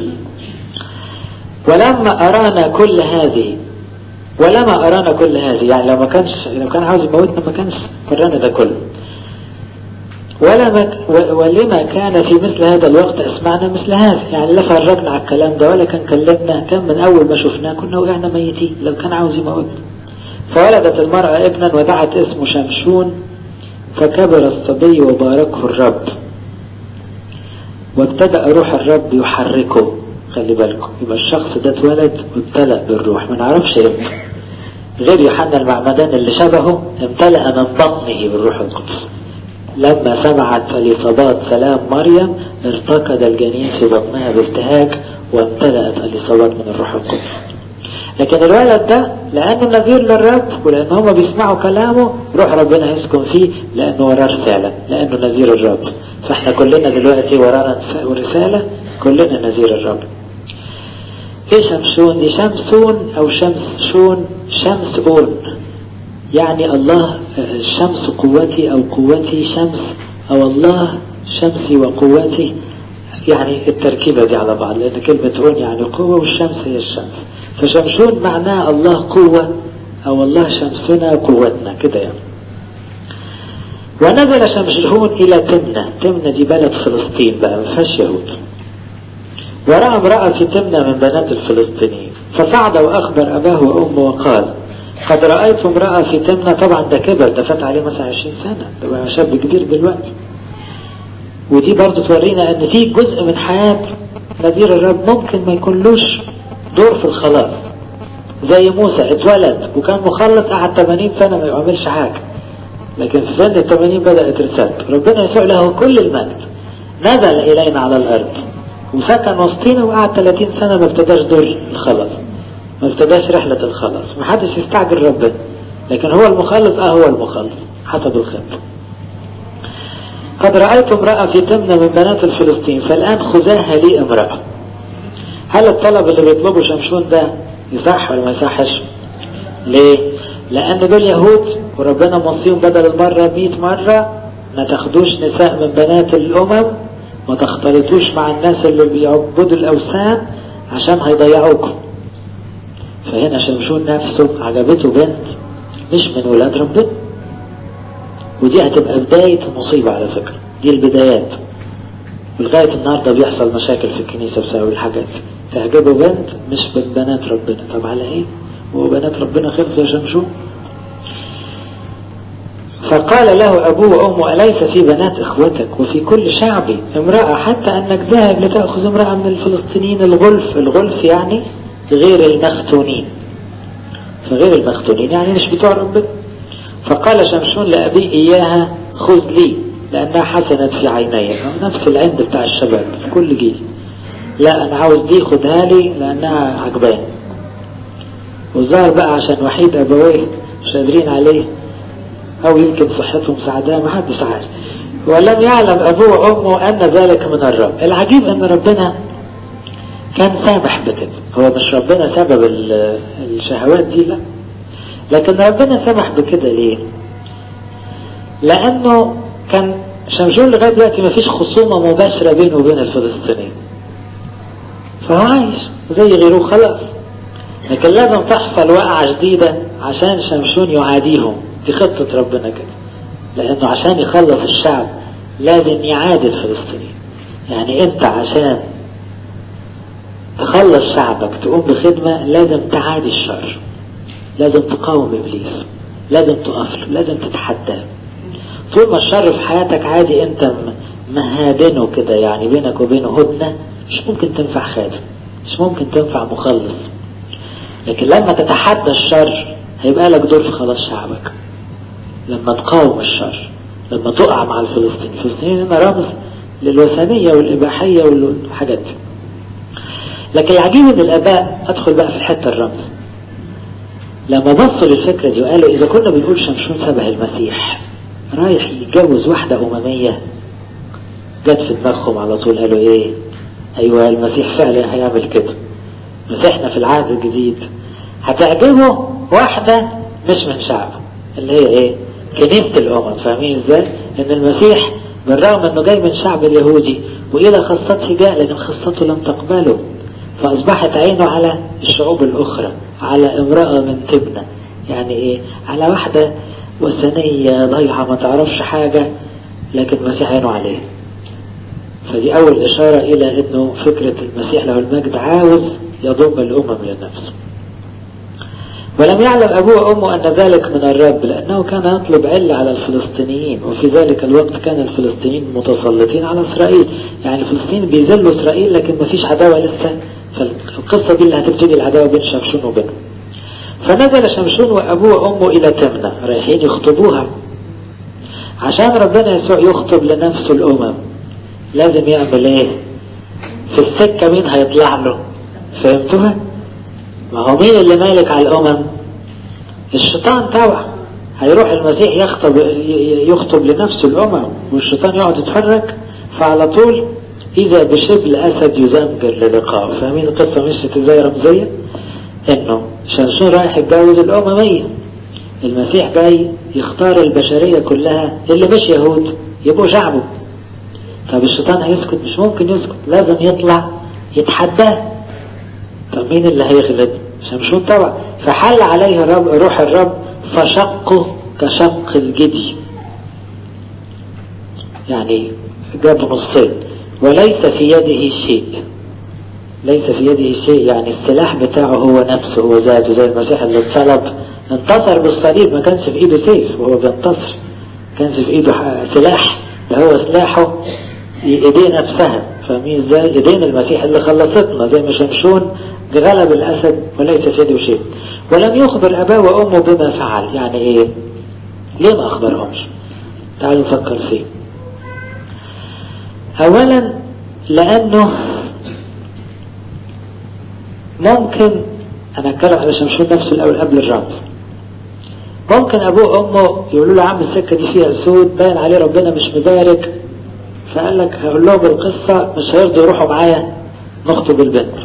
ولما ارانا كل هذه ولما ارانا كل هذه يعني لو ما كانش لو كان عاوز يموتنا ما كانش ورانا ده كله ولما ولما كان في مثل هذا الوقت اسمعنا مثل هذا يعني لا فرجنا على الكلام ده ولا كان كلمنا كان من اول ما شفناه كنا وقعنا ميتين لو كان عاوز يموت فولدت المرأة ابنا ودعت اسمه شمشون فكبر الصبي وباركه الرب وابتدأ روح الرب يحركه خلي بالكم يبقى الشخص ده اتولد وابتلأ بالروح ما نعرفش امتى غير يوحنا المعمدان اللي شبهه امتلأ من بطنه بالروح القدس لما سمعت اليصابات سلام مريم ارتقد الجنين في بطنها بابتهاج وامتلأت اليصابات من الروح القدس لكن الولد ده لأنه نذير للرب ولأن هم بيسمعوا كلامه روح ربنا يسكن فيه لأنه وراه رسالة لأنه نذير الرب فاحنا كلنا دلوقتي ورانا رسالة كلنا نذير الرب ايه شمشون دي شمسون او شمسشون شمس اون يعني الله الشمس قوتي او قوتي شمس او الله شمسي وقوتي يعني التركيبة دي على بعض لان كلمة اون يعني قوة والشمس هي الشمس فشمشون معناه الله قوة او الله شمسنا قوتنا كده يعني ونزل شمشون الى تمنة تمنة دي بلد فلسطين بقى ما فيهاش يهود ورأى امرأة في تمنة من بنات الفلسطينيين فصعد وأخبر أباه وأمه وقال قد رأيت امرأة في تمنة طبعا ده كبر ده فات عليه مثلا 20 سنة ده بقى شاب كبير دلوقتي ودي برضو تورينا ان في جزء من حياة نذير الرب ممكن ما يكونلوش دور في الخلاص زي موسى اتولد وكان مخلص قعد 80 سنة ما يعملش حاجة لكن في سن ال 80 بدأت رسالته ربنا يسوع له كل المجد نزل إلينا على الأرض وسكن وسطينا وقعد 30 سنة ما ابتداش دور الخلاص ما ابتداش رحلة الخلاص ما حدش يستعجل ربنا لكن هو المخلص اه هو المخلص حسب الخطة قد رأيت امرأة في تمنة من بنات الفلسطين فالآن خذاها لي امرأة هل الطلب اللي بيطلبه شمشون ده يصح ولا ما يصحش ليه لأن دول يهود وربنا موصيهم بدل المرة 100 مرة ما تاخدوش نساء من بنات الأمم ما تختلطوش مع الناس اللي بيعبدوا الأوثان عشان هيضيعوكم فهنا شمشون نفسه عجبته بنت مش من ولاد ربنا ودي هتبقى بداية المصيبة على فكرة دي البدايات ولغاية النهاردة بيحصل مشاكل في الكنيسة بسبب الحاجات تعجبه بنت مش من بنات ربنا طب على ايه هو بنات ربنا خلص يا شمشون فقال له أبوه وأمه أليس في بنات إخوتك وفي كل شعبي امرأة حتى أنك ذاهب لتأخذ امرأة من الفلسطينيين الغلف الغلف يعني غير المختونين فغير المختونين يعني مش بتوع ربنا فقال شمشون لأبي إياها خذ لي لأنها حسنت في عيني نفس العند بتاع الشباب في كل جيل لا أنا عاوز دي خدها لي لأنها عجباني والظاهر بقى عشان وحيد أبويه مش قادرين عليه أو يمكن صحتهم سعداء ما حدش عارف ولم يعلم أبوه وأمه أن ذلك من الرب العجيب أن ربنا كان سامح بكده هو مش ربنا سبب الشهوات دي لا لكن ربنا سمح بكده ليه لأنه كان شمشون لغاية دلوقتي ما فيش خصومة مباشرة بينه وبين الفلسطينيين فهو عايش زي غيره خلاص لكن لازم تحصل وقعة جديدة عشان شمشون يعاديهم دي خطة ربنا كده لأنه عشان يخلص الشعب لازم يعادي الفلسطينيين يعني انت عشان تخلص شعبك تقوم بخدمة لازم تعادي الشر لازم تقاوم إبليس لازم تقف له لازم تتحداه طول ما الشر في حياتك عادي انت مهادنه كده يعني بينك وبينه هدنة مش ممكن تنفع خادم مش ممكن تنفع مخلص لكن لما تتحدى الشر هيبقى لك دور في خلاص شعبك لما تقاوم الشر لما تقع مع الفلسطينيين الفلسطينيين هنا رمز للوثنية والإباحية والحاجات دي لكن العجيب ان الاباء ادخل بقى في الحته الرمز لما بصوا للفكره دي وقالوا اذا كنا بنقول شمشون شبه المسيح رايح يتجوز واحده امميه جت في دماغهم على طول قالوا ايه ايوه المسيح فعلا هيعمل كده مسيحنا في العهد الجديد هتعجبه واحده مش من شعبه اللي هي ايه كنيسه الامم فاهمين ازاي ان المسيح بالرغم انه جاي من شعب اليهودي والى خاصته جاء لكن خاصته لم تقبله فأصبحت عينه على الشعوب الأخرى على امرأة من تبنة يعني إيه على واحدة وثنية ضيعة ما تعرفش حاجة لكن المسيح عينه عليه فدي أول إشارة إلى أنه فكرة المسيح له المجد عاوز يضم الأمم لنفسه ولم يعلم أبوه وأمه أن ذلك من الرب لأنه كان يطلب علة على الفلسطينيين وفي ذلك الوقت كان الفلسطينيين متسلطين على إسرائيل يعني الفلسطينيين بيذلوا إسرائيل لكن ما فيش عداوة لسه فالقصة دي اللي هتبتدي العداوة بين شمشون وبينهم فنزل شمشون وأبوه وأمه إلى تمنى رايحين يخطبوها عشان ربنا يسوع يخطب لنفسه الأمم لازم يعمل ايه في السكة مين هيطلع له فهمتوها ما هو مين اللي مالك على الأمم الشيطان طبعا هيروح المسيح يخطب يخطب لنفسه الأمم والشيطان يقعد يتفرج فعلى طول إذا بشبل أسد يزمجر للقاء فاهمين القصة مشيت ازاي رمزية إنه شمشون رايح يتجوز الأممية المسيح جاي يختار البشرية كلها اللي مش يهود يبقوا شعبه طب الشيطان هيسكت مش ممكن يسكت لازم يطلع يتحداه طب مين اللي هيغلب شمشون طبعا فحل عليه الرب روح الرب فشقه كشق الجدي يعني جاب نصين وليس في يده شيء ليس في يده شيء يعني السلاح بتاعه هو نفسه هو ذاته زي المسيح اللي اتصلب انتصر بالصليب ما كانش في ايده سيف وهو بينتصر كانش في ايده سلاح ده هو سلاحه ايديه نفسها فاهمين ازاي ايدين المسيح اللي خلصتنا زي ما شمشون غلب الاسد وليس في يده شيء ولم يخبر اباه وامه بما فعل يعني ايه ليه ما اخبرهمش تعالوا نفكر فيه اولا لانه ممكن انا اتكلم على شمشون نفسه الاول قبل الرمز ممكن ابوه وامه يقولوا له يا عم السكه دي فيها اسود باين عليه ربنا مش مبارك فقال لك هقول لهم القصة مش هيرضوا يروحوا معايا نخطب البنت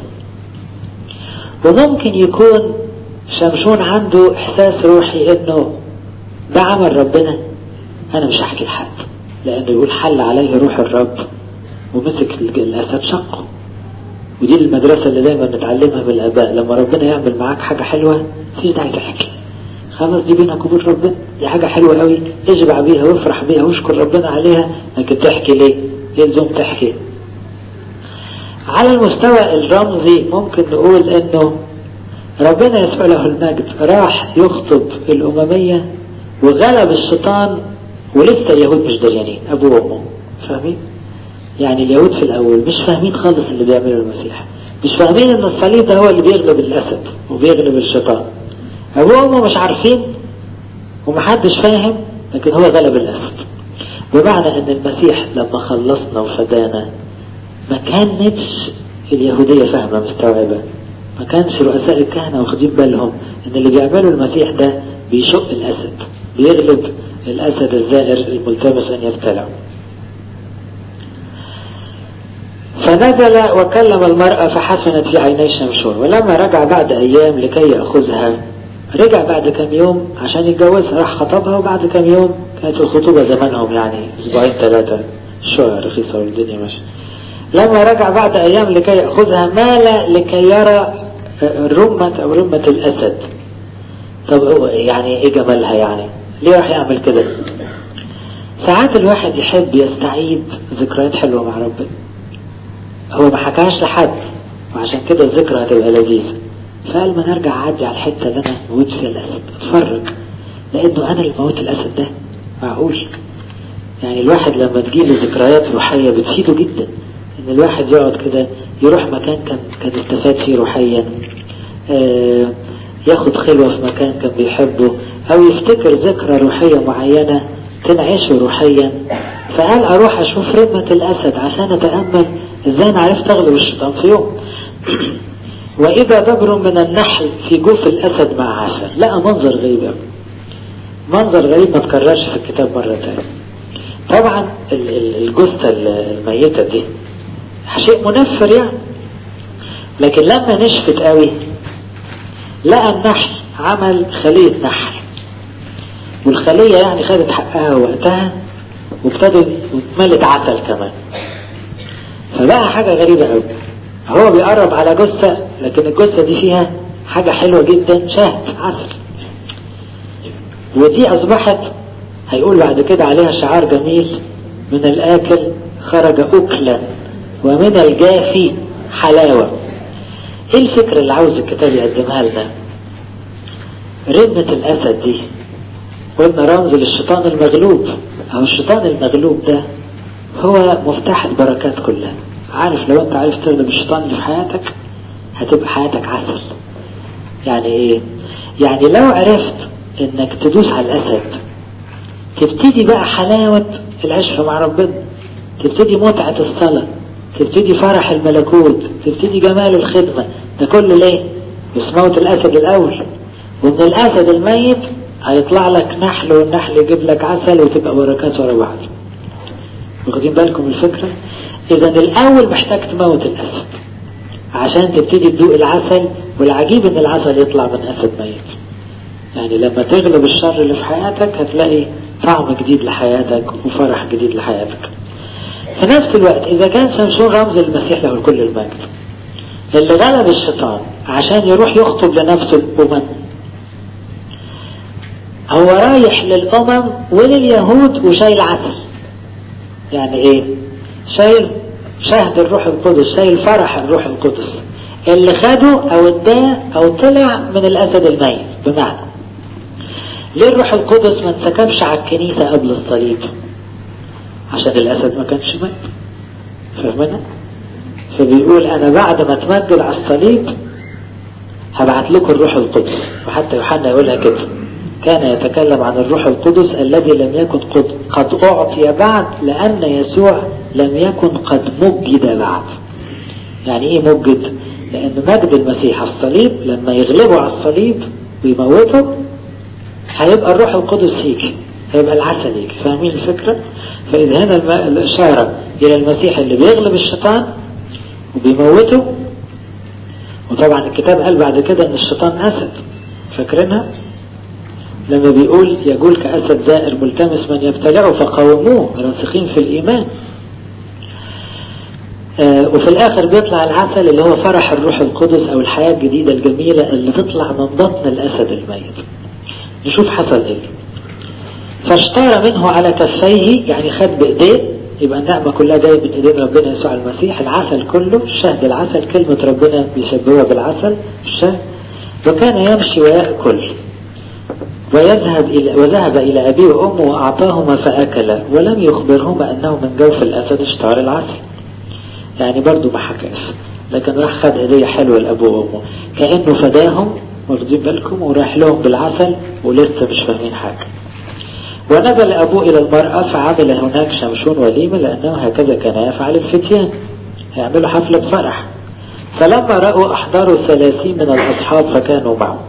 وممكن يكون شمشون عنده احساس روحي انه ده عمل ربنا انا مش هحكي لحد لانه يقول حل عليه روح الرب ومسك الاسد شقه ودي المدرسة اللي دايما نتعلمها من الاباء لما ربنا يعمل معاك حاجة حلوة مفيش داعي تحكي خلاص دي بينك وبين ربنا دي حاجة حلوة قوي اشبع بيها وافرح بيها واشكر ربنا عليها لكن تحكي ليه يلزم تحكي على المستوى الرمزي ممكن نقول انه ربنا يسوع له المجد راح يخطب الأممية وغلب الشيطان ولسه اليهود مش دريانين أبوه وأمه فاهمين؟ يعني اليهود في الأول مش فاهمين خالص اللي بيعمله المسيح مش فاهمين ان الصليب ده هو اللي بيغلب الأسد وبيغلب الشيطان أبوه وأمه مش عارفين ومحدش فاهم لكن هو غلب الأسد بمعنى ان المسيح لما خلصنا وفدانا ما كانتش اليهودية فاهمة مستوعبة ما كانش رؤساء الكهنة واخدين بالهم ان اللي بيعمله المسيح ده بيشق الأسد بيغلب الأسد الزائر الملتمس أن يبتلع فنزل وكلم المرأة فحسنت في عيني شمشون ولما رجع بعد أيام لكي يأخذها رجع بعد كم يوم عشان يتجوزها راح خطبها وبعد كم يوم كانت الخطوبة زمانهم يعني اسبوعين ثلاثة شوية رخيصة والدنيا ماشية لما رجع بعد ايام لكي يأخذها مال لكي يرى رمة او رمة الاسد طب هو يعني ايه جمالها يعني ليه راح يعمل كده ساعات الواحد يحب يستعيد ذكريات حلوة مع ربنا هو ما حكاهاش لحد وعشان كده الذكرى هتبقى لذيذة فقال ما نرجع اعدي على الحتة اللي انا موت فيها الاسد اتفرج لانه انا اللي موت الاسد ده معقول يعني الواحد لما تجيله ذكريات روحية بتفيده جدا ان الواحد يقعد كده يروح مكان كان كان استفاد فيه روحيا آه ياخد خلوة في مكان كان بيحبه او يفتكر ذكرى روحية معينة تنعشه روحيا فقال اروح اشوف رمة الاسد عشان اتأمل ازاي انا عرفت اغلب الشيطان في يوم واذا دبر من النحل في جوف الاسد مع عسل لقى منظر غريب قوي منظر غريب ما تكررش في الكتاب مرة تانية طبعا الجثة الميتة دي شيء منفر يعني لكن لما نشفت قوي لقى النحل عمل خلية نحل والخلية يعني خدت حقها وقتها وابتدت واتملت عسل كمان فبقى حاجة غريبة قوي هو بيقرب على جثة لكن الجثة دي فيها حاجة حلوة جدا شهد عسل ودي أصبحت هيقول بعد كده عليها شعار جميل من الآكل خرج أكلا ومن الجافي حلاوة ايه الفكرة اللي عاوز الكتاب يقدمها لنا رمة الأسد دي قلنا رمز للشيطان المغلوب أو الشيطان المغلوب ده هو مفتاح البركات كلها عارف لو انت عارف تغلب الشيطان اللي في حياتك هتبقى حياتك عسل يعني ايه يعني لو عرفت انك تدوس على الاسد تبتدي بقى حلاوة العشرة مع ربنا تبتدي متعة الصلاة تبتدي فرح الملكوت تبتدي جمال الخدمة ده كله ليه بس موت الاسد الاول ومن الاسد الميت هيطلع لك نحل والنحل يجيب لك عسل وتبقى بركات ورا بعض واخدين بالكم الفكرة اذا الاول محتاج تموت الاسد عشان تبتدي تدوق العسل والعجيب ان العسل يطلع من اسد ميت يعني لما تغلب الشر اللي في حياتك هتلاقي طعم جديد لحياتك وفرح جديد لحياتك في نفس الوقت اذا كان شمشون رمز المسيح له كل المجد اللي غلب الشيطان عشان يروح يخطب لنفسه الامم هو رايح للامم ولليهود وشايل عسل يعني ايه شايل شهد الروح القدس شايل فرح الروح القدس اللي خده او اداه او طلع من الاسد الميت بمعنى ليه الروح القدس ما انسكبش على الكنيسة قبل الصليب عشان الاسد ما كانش ميت فاهمنا فبيقول انا بعد ما اتمجد على الصليب هبعت لكم الروح القدس وحتى يوحنا يقولها كده كان يتكلم عن الروح القدس الذي لم يكن قد, قد أعطي بعد لأن يسوع لم يكن قد مجد بعد يعني ايه مجد لأن مجد المسيح على الصليب لما يغلبه على الصليب ويموته هيبقى الروح القدس فيك هيبقى العسل ليك فاهمين الفكرة فإذا هنا الإشارة إلى المسيح اللي بيغلب الشيطان وبيموته وطبعا الكتاب قال بعد كده ان الشيطان أسد فاكرينها لما بيقول يقول كأسد زائر ملتمس من يبتلعه فقاوموه راسخين في الإيمان آه وفي الآخر بيطلع العسل اللي هو فرح الروح القدس أو الحياة الجديدة الجميلة اللي تطلع من بطن الأسد الميت نشوف حصل ايه فاشتار منه على كفيه يعني خد بإيديه يبقى النعمة كلها جاية من ايدين ربنا يسوع المسيح العسل كله شهد العسل كلمة ربنا بيشبهها بالعسل الشهد وكان يمشي ويأكل ويذهب إلى وذهب إلى أبيه وأمه وأعطاهما فأكلا ولم يخبرهما أنه من جوف الأسد اشتار العسل يعني برضو ما حكاش لكن راح خد هدية حلوة لأبوه وأمه كأنه فداهم واخدين بالكم وراح لهم بالعسل ولسه مش فاهمين حاجة ونزل أبوه إلى المرأة فعمل هناك شمشون وليمة لأنه هكذا كان يفعل الفتيان هيعملوا حفلة فرح فلما رأوا أحضروا ثلاثين من الأصحاب فكانوا معه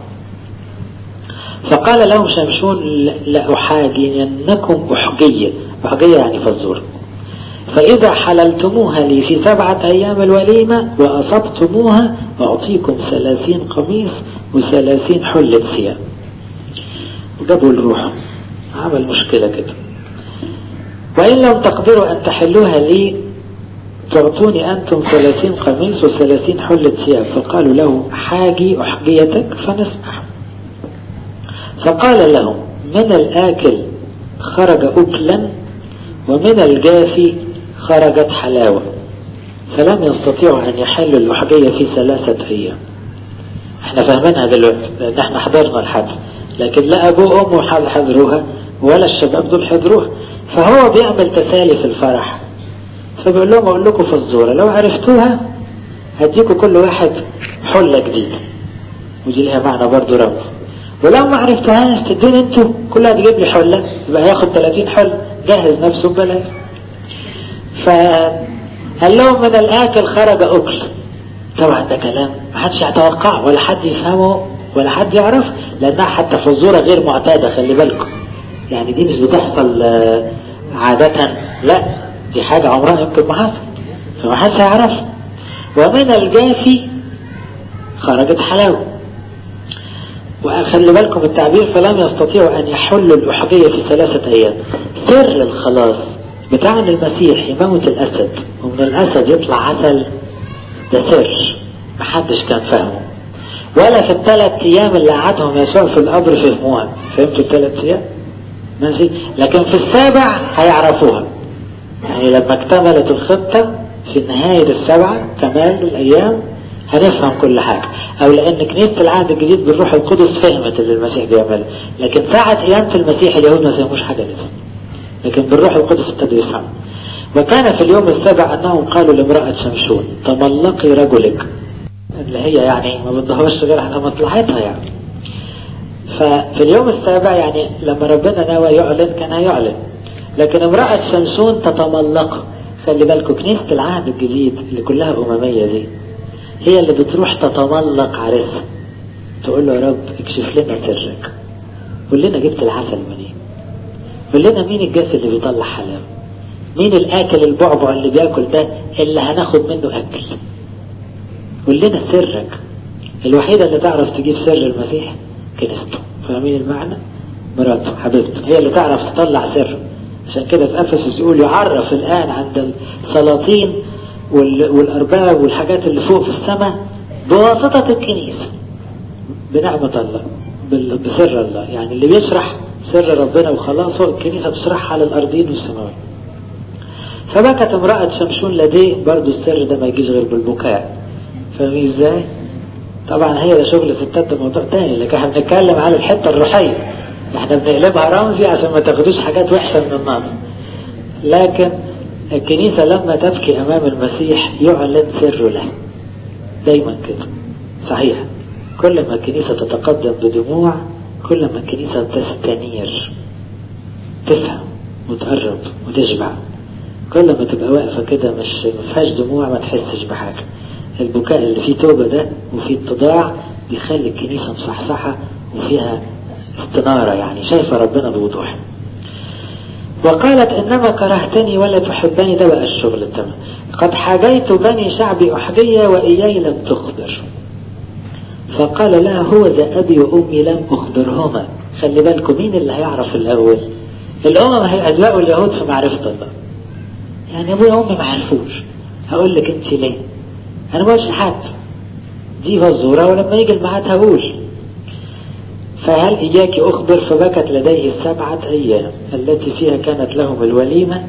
فقال لهم شمشون لأحاجينكم أحجية أحجية يعني فزور فإذا حللتموها لي في سبعة أيام الوليمة وأصبتموها أعطيكم ثلاثين قميص وثلاثين حلة ثياب وجابوا الروح عمل مشكلة كده وإن لم تقدروا أن تحلوها لي تعطوني أنتم ثلاثين قميص وثلاثين حلة ثياب فقالوا له حاجي أحجيتك فنسمح فقال لهم من الآكل خرج أكلا ومن الجافي خرجت حلاوة فلم يستطيعوا أن يحلوا الأحجية في ثلاثة أيام احنا فاهمينها دلوقتي لأن احنا حضرنا الحدث لكن لا أبوه وأمه حضروها ولا الشباب دول حضروها فهو بيعمل تسالي في الفرح فبيقول لهم أقول لكم فزورة لو عرفتوها هديكم كل واحد حلة جديدة ودي لها معنى برضو رمز ولو ما عرفتهاش تدوني انتوا كل واحد يجيب لي حلة يبقى هياخد 30 حلة جهز نفسه ببلاش فقال لهم من الآكل خرج أكل طبعا ده كلام ما حدش يتوقعه ولا حد يفهمه ولا حد يعرف لأنها حتى فزورة غير معتادة خلي بالكم يعني دي مش بتحصل عادة لا دي حاجة عمرها يمكن ما حصل فما حدش هيعرف ومن الجافي خرجت حلاوة وخلي بالكم التعبير فلم يستطيعوا أن يحلوا الأحجية في ثلاثة أيام سر الخلاص بتاع المسيح يموت الأسد ومن الأسد يطلع عسل ده سر محدش كان فاهمه ولا في الثلاث أيام اللي قعدهم يسوع في القبر فهموها فهمتوا الثلاث أيام ماشي لكن في السابع هيعرفوها يعني لما اكتملت الخطة في نهاية السبعة كمال الأيام هنفهم كل حاجة أو لأن كنيسة العهد الجديد بالروح القدس فهمت اللي المسيح بيعمله لكن ساعة قيامة المسيح اليهود ما فهموش حاجة لسه لكن بالروح القدس ابتدوا يفهموا وكان في اليوم السابع أنهم قالوا لامرأة شمشون تملقي رجلك اللي هي يعني ما بدهوش غير على مصلحتها يعني ففي اليوم السابع يعني لما ربنا نوى يعلن كان هيعلن لكن امرأة شمشون تتملق خلي بالكم كنيسة العهد الجديد اللي كلها أممية دي هي اللي بتروح تتملق عرسها تقول له يا رب اكشف لنا سرك قول لنا جبت العسل منين قول لنا مين الجاس اللي بيطلع حلاوه مين الاكل البعبع اللي بياكل ده اللي هناخد منه اكل قول لنا سرك الوحيدة اللي تعرف تجيب سر المسيح كنيسته فاهمين المعنى مراته حبيبته هي اللي تعرف تطلع سر عشان كده في افسس يقول يعرف الان عند السلاطين والارباب والحاجات اللي فوق في السماء بواسطة الكنيسة بنعمة الله بسر الله يعني اللي بيشرح سر ربنا وخلاص هو الكنيسة بتشرحها على الارضين والسماوات فبكت امرأة شمشون لديه برضو السر ده ما يجيش غير بالبكاء فاهمين ازاي طبعا هي ده شغل ستات ده موضوع تاني لكن احنا بنتكلم على الحتة الروحية احنا بنقلبها رمزي عشان ما تاخدوش حاجات وحشة من النار لكن الكنيسة لما تبكي امام المسيح يعلن سره له دايما كده صحيح كل ما الكنيسة تتقدم بدموع كل ما الكنيسة تستنير تفهم وتقرب وتشبع كل ما تبقى واقفة كده مش مفيهاش دموع ما تحسش بحاجة البكاء اللي فيه توبة ده وفيه اتضاع بيخلي الكنيسة مصحصحة وفيها استنارة يعني شايفة ربنا بوضوح وقالت إنما كرهتني ولا تحبني ده بقى الشغل التمام قد حاجيت بني شعبي أحجية وإياي لم تخبر فقال لها هو ذا أبي وأمي لم أخبرهما خلي بالكم مين اللي هيعرف الأول الأمم هيأذلقوا اليهود في معرفة الله يعني أبويا وأمي ما عرفوش هقول لك أنت ليه أنا ما قلتش لحد دي فزورة ولما يجي الميعاد هقول فهل إياك أخبر فبكت لديه السبعة أيام التي فيها كانت لهم الوليمة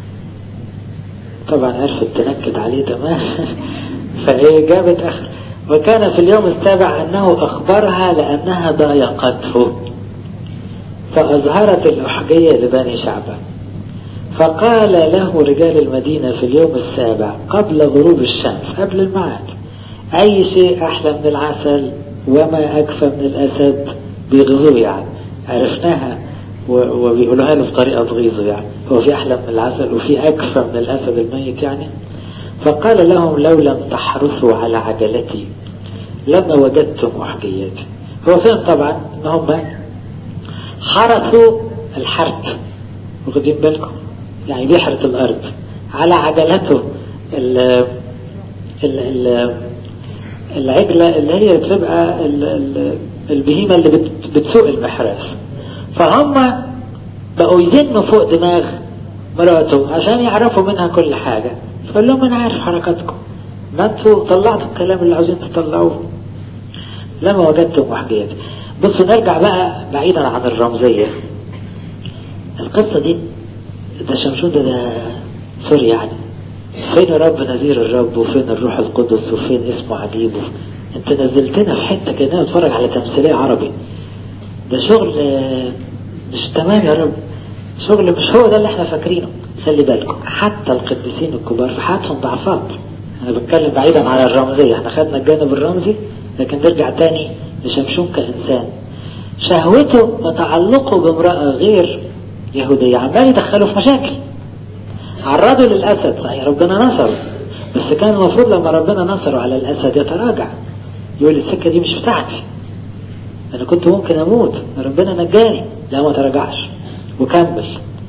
طبعا عرفت تنكد عليه تمام فإيه جابت آخر وكان في اليوم السابع أنه أخبرها لأنها ضايقته فأظهرت الأحجية لبني شعبه فقال له رجال المدينة في اليوم السابع قبل غروب الشمس قبل الميعاد أي شيء أحلى من العسل وما أكفى من الأسد بيغزوه يعني عرفناها وبيقولوها له بطريقة تغيظه يعني هو في أحلى من العسل وفي أكفى من الأسد الميت يعني فقال لهم لو لم تحرصوا على عجلتي لما وجدتم أحجياتي هو فهم طبعا ان هم حرثوا الحرث واخدين بالكم يعني بيحرث الأرض على عجلته ال ال ال العجلة اللي هي بتبقى البهيمة اللي بتسوق المحراث فهم بقوا يزنوا فوق دماغ مراته عشان يعرفوا منها كل حاجة فقال لهم انا عارف حركاتكم ما انتوا طلعتوا الكلام اللي عاوزين تطلعوه لما وجدتم وحجياتي بصوا نرجع بقى بعيدا عن الرمزية القصة دي ده شمشون ده, ده سوري يعني فين رب نذير الرب وفين الروح القدس وفين اسمه عجيب انت نزلتنا في حتة كده نتفرج على تمثيلية عربي ده شغل مش تمام يا رب شغل مش هو ده اللي احنا فاكرينه خلي بالكم حتى القديسين الكبار في حياتهم ضعفات انا بتكلم بعيدا عن الرمزية احنا خدنا الجانب الرمزي لكن نرجع تاني لشمشون كإنسان شهوته وتعلقه بامرأة غير يهودية عمال يدخله في مشاكل عرضوا للأسد صحيح ربنا نصره بس كان المفروض لما ربنا نصره على الأسد يتراجع يقول السكة دي مش بتاعتي أنا كنت ممكن أموت ربنا نجاني لا ما تراجعش وكمل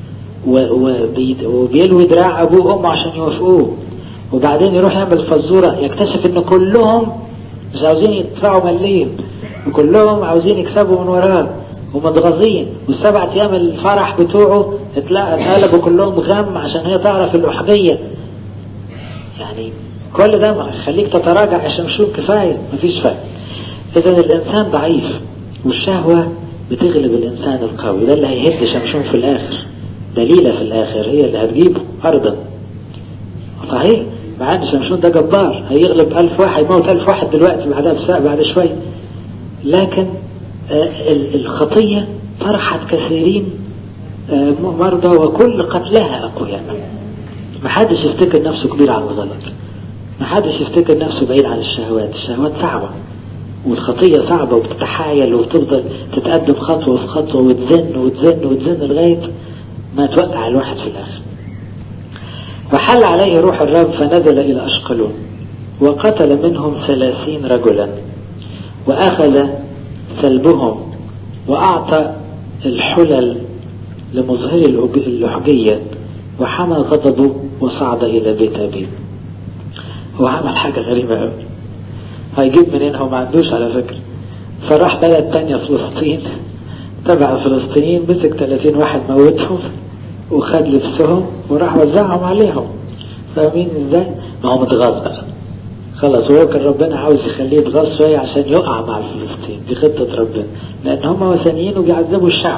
وبيلوي دراع أبوه وأمه عشان يوافقوه وبعدين يروح يعمل فزورة يكتشف إن كلهم مش عاوزين يدفعوا مليم وكلهم عاوزين يكسبوا من وراه ومتغاظين والسبع ايام الفرح بتوعه اتقلبوا كلهم غم عشان هي تعرف الأحجية يعني كل ده ما خليك تتراجع عشان شوف كفاية مفيش فايدة اذا الانسان ضعيف والشهوة بتغلب الانسان القوي ده اللي هيهد شمشون في الاخر دليلة في الآخر هي اللي هتجيبه أرضا صحيح مع ان شمشون ده جبار هيغلب ألف واحد يموت ألف واحد دلوقتي بعدها بساعة بعد شوية لكن الخطية طرحت كثيرين مرضى وكل قتلها أقوياء ما حدش يفتكر نفسه كبير على الغلط ما حدش يفتكر نفسه بعيد عن الشهوات الشهوات صعبة والخطية صعبة وبتتحايل وبتفضل تتقدم خطوة في خطوة وتزن وتزن وتزن لغاية ما توقع الواحد في الآخر وحل عليه روح الرب فنزل إلى أشقلون وقتل منهم ثلاثين رجلا وأخذ سلبهم وأعطى الحلل لمظهر اللحجية وحمى غضبه وصعد إلى بيت أبيه هو عمل حاجة غريبة قوي هيجيب منين هو ما عندوش على فكرة فراح بلد تانية فلسطين تبع الفلسطينيين مسك 30 واحد موتهم وخد لبسهم وراح وزعهم عليهم فاهمين ازاي؟ ما هو متغاظ بقى خلاص هو كان ربنا عاوز يخليه يتغاظ شوية عشان يقع مع الفلسطين دي خطة ربنا لأن هم وثنيين وبيعذبوا الشعب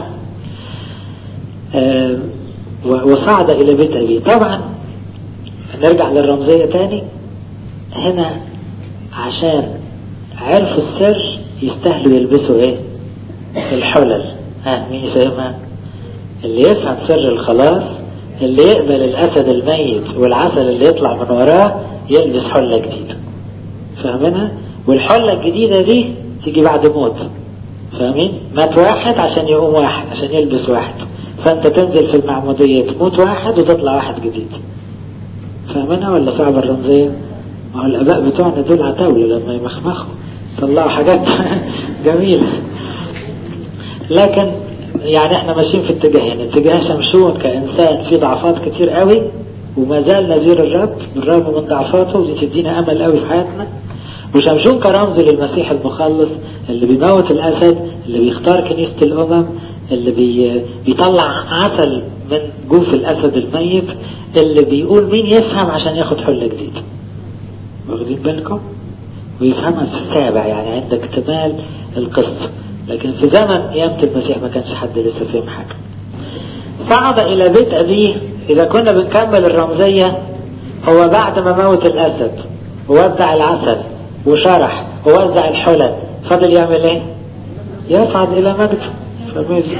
آه وصعد إلى بيت أبيه طبعا نرجع للرمزية تاني هنا عشان عرفوا السر يستاهلوا يلبسوا ايه الحلل ها مين يفهمها اللي يفهم سر الخلاص اللي يقبل الأسد الميت والعسل اللي يطلع من وراه يلبس حلة جديدة فاهمينها والحلة الجديدة دي تيجي بعد موت فاهمين مات واحد عشان يقوم واحد عشان يلبس واحد فانت تنزل في المعمودية تموت واحد وتطلع واحد جديد فاهمينها ولا صعبة الرمزية ما هو الاباء بتوعنا دول عتاولة لما يمخمخوا طلعوا حاجات جميلة لكن يعني احنا ماشيين في اتجاهين اتجاه شمشون كإنسان فيه ضعفات كتير قوي وما زال نذير الرب بالرغم من ضعفاته ودي تدينا امل قوي في حياتنا وشمشون كرمز للمسيح المخلص اللي بيموت الاسد اللي بيختار كنيسة الامم اللي بي بيطلع عسل من جوف الاسد الميت اللي بيقول مين يفهم عشان ياخد حلة جديدة واخدين بالكم ويفهمها في السابع يعني عند اكتمال القصة لكن في زمن قيامة المسيح ما كانش حد لسه فهم حاجة صعد إلى بيت أبيه إذا كنا بنكمل الرمزية هو بعد ما موت الأسد ووزع العسل وشرح ووزع الحلل فضل يعمل ايه يصعد إلى مجد فماشي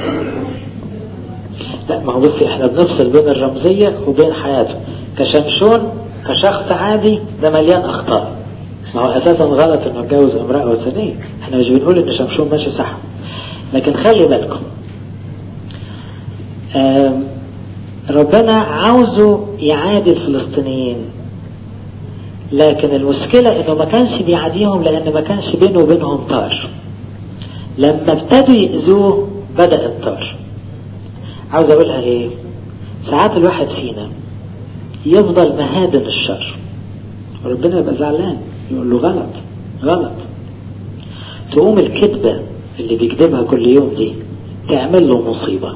لا ما هو بصي احنا بنفصل بين الرمزية وبين حياته كشمشون كشخص عادي ده مليان أخطاء ما هو أساسا غلط إنه يتجوز امرأة وثنية احنا مش بنقول إن شمشون ماشي صح لكن خلي بالكم ربنا عاوزه يعادي الفلسطينيين لكن المشكلة انه ما كانش بيعاديهم لان ما كانش بينه وبينهم طار لما ابتدوا يأذوه بدأ الطار عاوز اقولها ايه ساعات الواحد فينا يفضل مهادن الشر وربنا يبقى زعلان يقول له غلط غلط تقوم الكذبة اللي بيكذبها كل يوم دي تعمل له مصيبة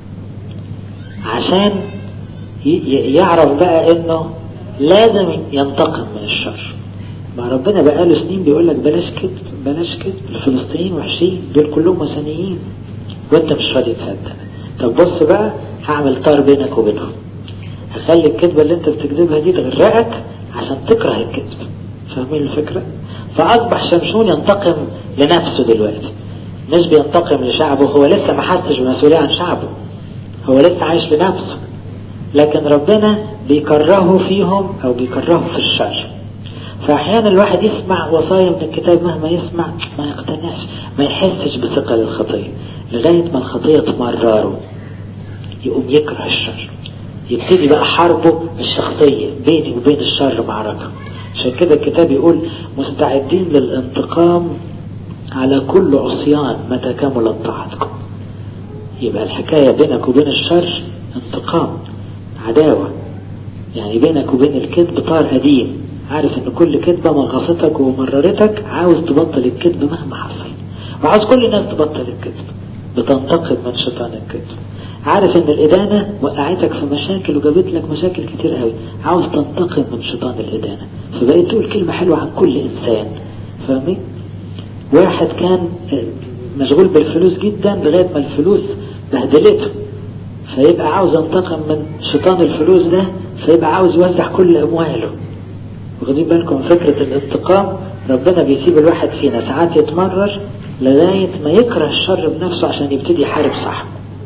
عشان يعرف بقى انه لازم ينتقم من الشر ما ربنا بقى له سنين بيقول لك بلاش كذب بلاش كذب الفلسطينيين وحشين دول كلهم وثنيين وانت مش راضي تصدق طب بص بقى هعمل طار بينك وبينهم هخلي الكذبة اللي انت بتكذبها دي تغرقك عشان تكره الكذب فاهمين الفكرة فأصبح شمشون ينتقم لنفسه دلوقتي مش بينتقم لشعبه هو لسه ما حسش بمسؤولية عن شعبه هو لسه عايش لنفسه لكن ربنا بيكرهه فيهم او بيكرهه في الشر فاحيانا الواحد يسمع وصايا من الكتاب مهما يسمع ما يقتنعش ما يحسش بثقل الخطية لغاية ما الخطية تمرره يقوم يكره الشر يبتدي بقى حربه الشخصية بيني وبين الشر معركة عشان كده الكتاب يقول مستعدين للانتقام على كل عصيان متى كملت طاعتكم يبقى الحكاية بينك وبين الشر انتقام عداوة يعني بينك وبين الكذب طار قديم عارف ان كل كذبة مغصتك ومررتك عاوز تبطل الكذب مهما حصل وعاوز كل الناس تبطل الكذب بتنتقم من شيطان الكذب عارف ان الادانة وقعتك في مشاكل وجابت لك مشاكل كتير قوي عاوز تنتقم من شيطان الادانة فبقيت تقول كلمة حلوة عن كل انسان فاهمين واحد كان مشغول بالفلوس جدا لغاية ما الفلوس بهدلته فيبقى عاوز ينتقم من شيطان الفلوس ده فيبقى عاوز يوزع كل أمواله واخدين بالكم فكرة الانتقام ربنا بيسيب الواحد فينا ساعات يتمرر لغاية ما يكره الشر بنفسه عشان يبتدي يحارب صاحبه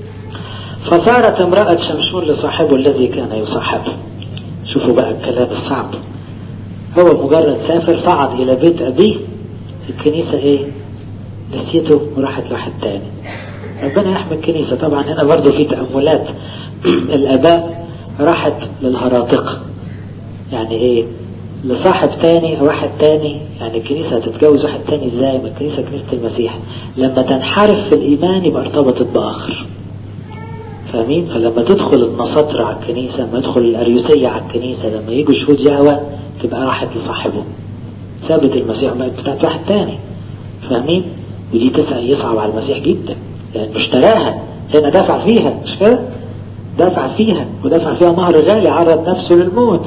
فصارت امرأة شمشون لصاحبه الذي كان يصاحبه شوفوا بقى الكلام الصعب هو مجرد سافر صعد إلى بيت أبيه الكنيسة إيه نسيته وراحت لواحد تاني ربنا يحمي الكنيسة طبعا هنا برضو في تأملات الآباء راحت للهراطقة يعني إيه لصاحب تاني أو واحد تاني يعني الكنيسة هتتجوز واحد تاني ازاي ما الكنيسة كنيسة المسيح لما تنحرف في الإيمان يبقى ارتبطت بآخر فاهمين فلما تدخل النصاطر على الكنيسة لما تدخل الأريوسية على الكنيسة لما يجوا شهود يهوى تبقى راحت لصاحبه ثابت المسيح بقت بتاعت واحد تاني فاهمين ودي تسأل يصعب على المسيح جدا لأنه اشتراها هنا دفع فيها مش كده دفع فيها ودفع فيها مهر غالي عرض نفسه للموت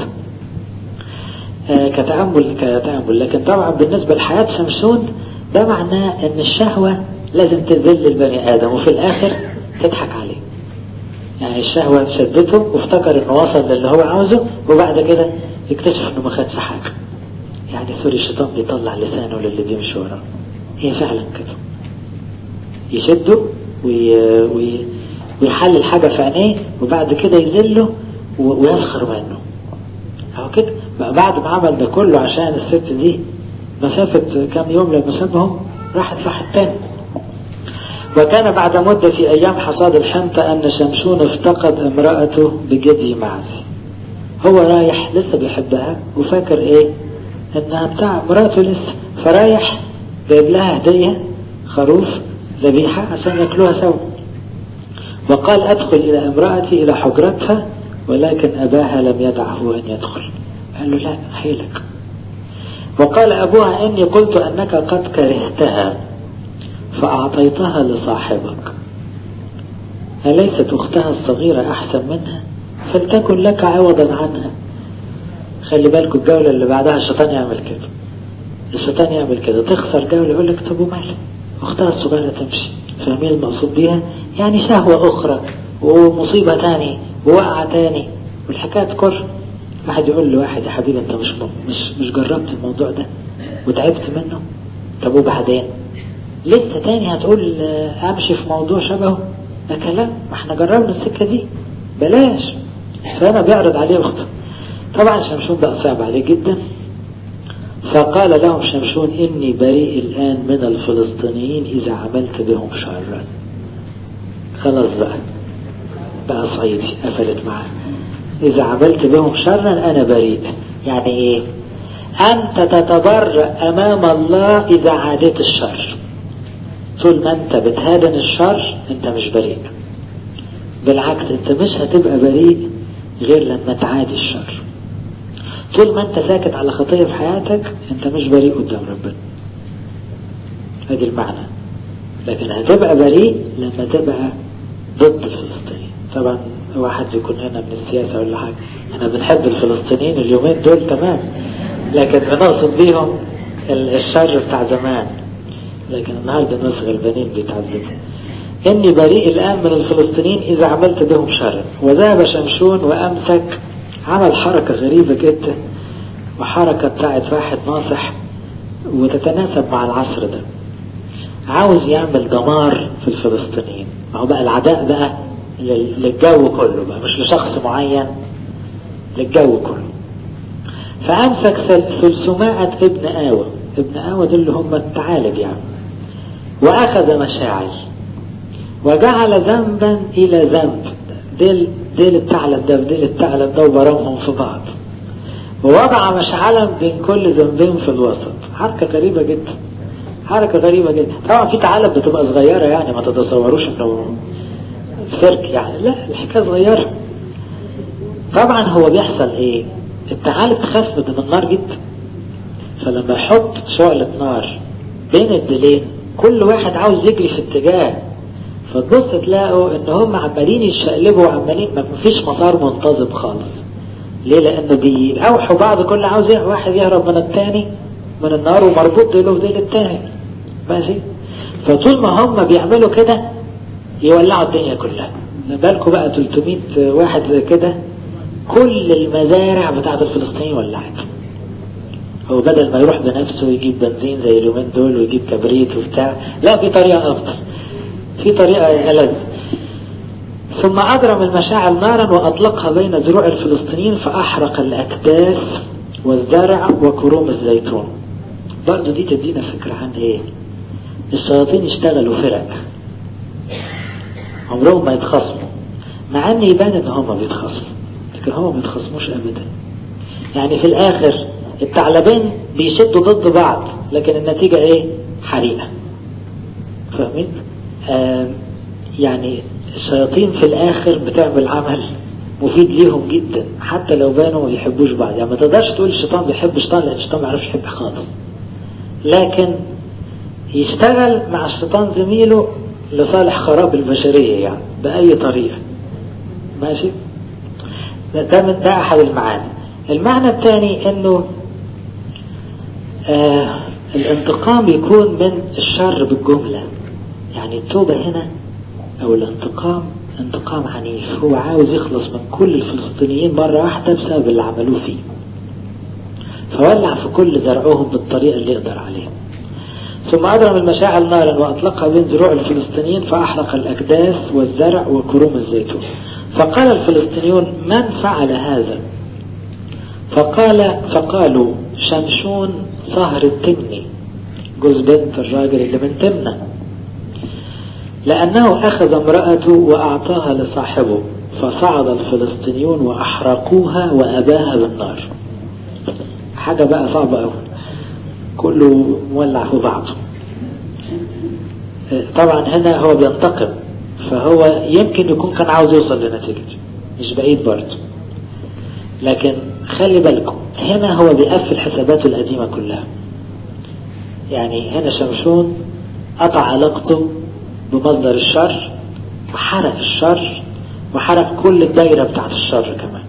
آه كتأمل كتأمل لكن طبعا بالنسبة لحياة شمشون ده معناه ان الشهوة لازم تذل البني آدم وفي الآخر تضحك عليه يعني الشهوة شدته وافتكر انه وصل للي هو عاوزه وبعد كده يكتشف انه ما خدش حاجة يعني سوري الشيطان بيطلع لسانه للي بيمشي وراه هي فعلا كده يشده وي... وي... ويحلل حاجة في عينيه وبعد كده يذله ويسخر منه اهو كده بقى بعد ما عمل ده كله عشان الست دي مسافة كام يوم لما سابهم راحت راحت تاني وكان بعد مدة في أيام حصاد الحنطة أن شمشون افتقد امرأته بجدي معز هو رايح لسه بيحبها وفاكر ايه انها بتاع مراته لسه فرايح جايب لها هدية خروف ذبيحة عشان ياكلوها سوا وقال ادخل الى امرأتي الى حجرتها ولكن اباها لم يدعه ان يدخل قال له لا حيلك وقال ابوها اني قلت انك قد كرهتها فاعطيتها لصاحبك أليست أختها الصغيرة أحسن منها فلتكن لك عوضا عنها خلي بالكم الجولة اللي بعدها الشيطان يعمل كده الشيطان يعمل كده تخسر جولة يقول لك طب ومال أختها الصغيرة تمشي فاهمين المقصود بيها يعني شهوة أخرى ومصيبة تاني ووقعة تاني والحكاية تكر واحد يقول لواحد يا حبيبي انت مش مش مش جربت الموضوع ده وتعبت منه طب وبعدين لسه تاني هتقول امشي في موضوع شبهه ده كلام ما احنا جربنا السكة دي بلاش فانا بيعرض عليه اخته طبعا شمشون بقى صعب عليه جدا فقال لهم شمشون اني بريء الان من الفلسطينيين اذا عملت بهم شرا خلاص بقى بقى صعيدي قفلت معاه اذا عملت بهم شرا انا بريء يعني ايه انت تتبرأ امام الله اذا عاديت الشر طول ما انت بتهادن الشر انت مش بريء بالعكس انت مش هتبقى بريء غير لما تعادي الشر طول ما انت ساكت على خطية في حياتك انت مش بريء قدام ربنا ادي المعنى لكن هتبقى بريء لما تبقى ضد الفلسطينيين طبعا واحد يكون هنا من السياسة ولا حاجة احنا بنحب الفلسطينيين اليومين دول تمام لكن بنقصد بيهم الشر بتاع زمان لكن النهاردة الناس غلبانين بيتعذبوا إني بريء الآن من الفلسطينيين إذا عملت بهم شر وذهب شمشون وأمسك عمل حركة غريبة جدا وحركة بتاعت واحد ناصح وتتناسب مع العصر ده عاوز يعمل دمار في الفلسطينيين ما هو بقى العداء بقى للجو كله بقى مش لشخص معين للجو كله فأمسك ثلثمائة ابن آوى ابن آوى دول اللي هم الثعالب يعني وأخذ مشاعل وجعل ذنبا إلى ذنب ديل ديل الثعلب ده وديل الثعلب ده وبرمهم في بعض ووضع مشعلا بين كل ذنبين في الوسط حركة غريبة جدا حركة غريبة جدا طبعا في ثعالب بتبقى صغيرة يعني ما تتصوروش انه سيرك يعني لا الحكاية صغيرة طبعا هو بيحصل ايه الثعالب تخاف من النار جدا فلما يحط شعلة نار بين الديلين كل واحد عاوز يجري في اتجاه فتبص تلاقوا ان هم عمالين يشقلبوا وعمالين ما فيش مسار منتظم خالص ليه لانه بيأوحوا بعض كل عاوز واحد يهرب من التاني من النار ومربوط ديله في ديل التاني ماشي فطول ما هم بيعملوا كده يولعوا الدنيا كلها بالكم بقى 300 واحد زي كده كل المزارع بتاعت الفلسطينيين ولعت هو بدل ما يروح بنفسه ويجيب بنزين زي اليومين دول ويجيب كبريت وبتاع لا في طريقة أفضل في طريقة ألذ ثم أضرم المشاعل نارا وأطلقها بين ذروع الفلسطينيين فأحرق الأكداس والزرع وكروم الزيتون برضو دي تدينا فكرة عن ايه الشياطين يشتغلوا فرق عمرهم ما يتخصموا مع ان يبان ان هم بيتخصموا لكن هم ما يتخصموش ابدا يعني في الاخر الثعلبين بيشدوا ضد بعض لكن النتيجة ايه حريقة فاهمين آه يعني الشياطين في الاخر بتعمل عمل مفيد ليهم جدا حتى لو بانوا ما بيحبوش بعض يعني ما تقدرش تقول الشيطان بيحب الشيطان لان الشيطان ما يعرفش يحب خالص لكن يشتغل مع الشيطان زميله لصالح خراب البشرية يعني بأي طريقة ماشي ده من ده أحد المعاني المعنى الثاني انه آه الانتقام يكون من الشر بالجملة يعني التوبة هنا او الانتقام انتقام عنيف هو عاوز يخلص من كل الفلسطينيين مرة واحدة بسبب اللي عملوه فيه فولع في كل زرعهم بالطريقة اللي يقدر عليها ثم أضرم المشاعل نارا وأطلقها بين ذروع الفلسطينيين فأحرق الأكداس والزرع وكروم الزيتون فقال الفلسطينيون من فعل هذا فقال فقالوا شمشون صهر التمني جوز بنت الراجل اللي من تمنى لأنه أخذ امرأته وأعطاها لصاحبه فصعد الفلسطينيون وأحرقوها وأباها بالنار حاجة بقى صعبة أوي كله مولع في بعضه طبعا هنا هو بينتقم فهو يمكن يكون كان عاوز يوصل لنتيجة مش بعيد برضه لكن خلي بالكم هنا هو بيقفل حساباته القديمة كلها يعني هنا شمشون قطع علاقته بمصدر الشر وحرق الشر وحرق كل الدايرة بتاعت الشر كمان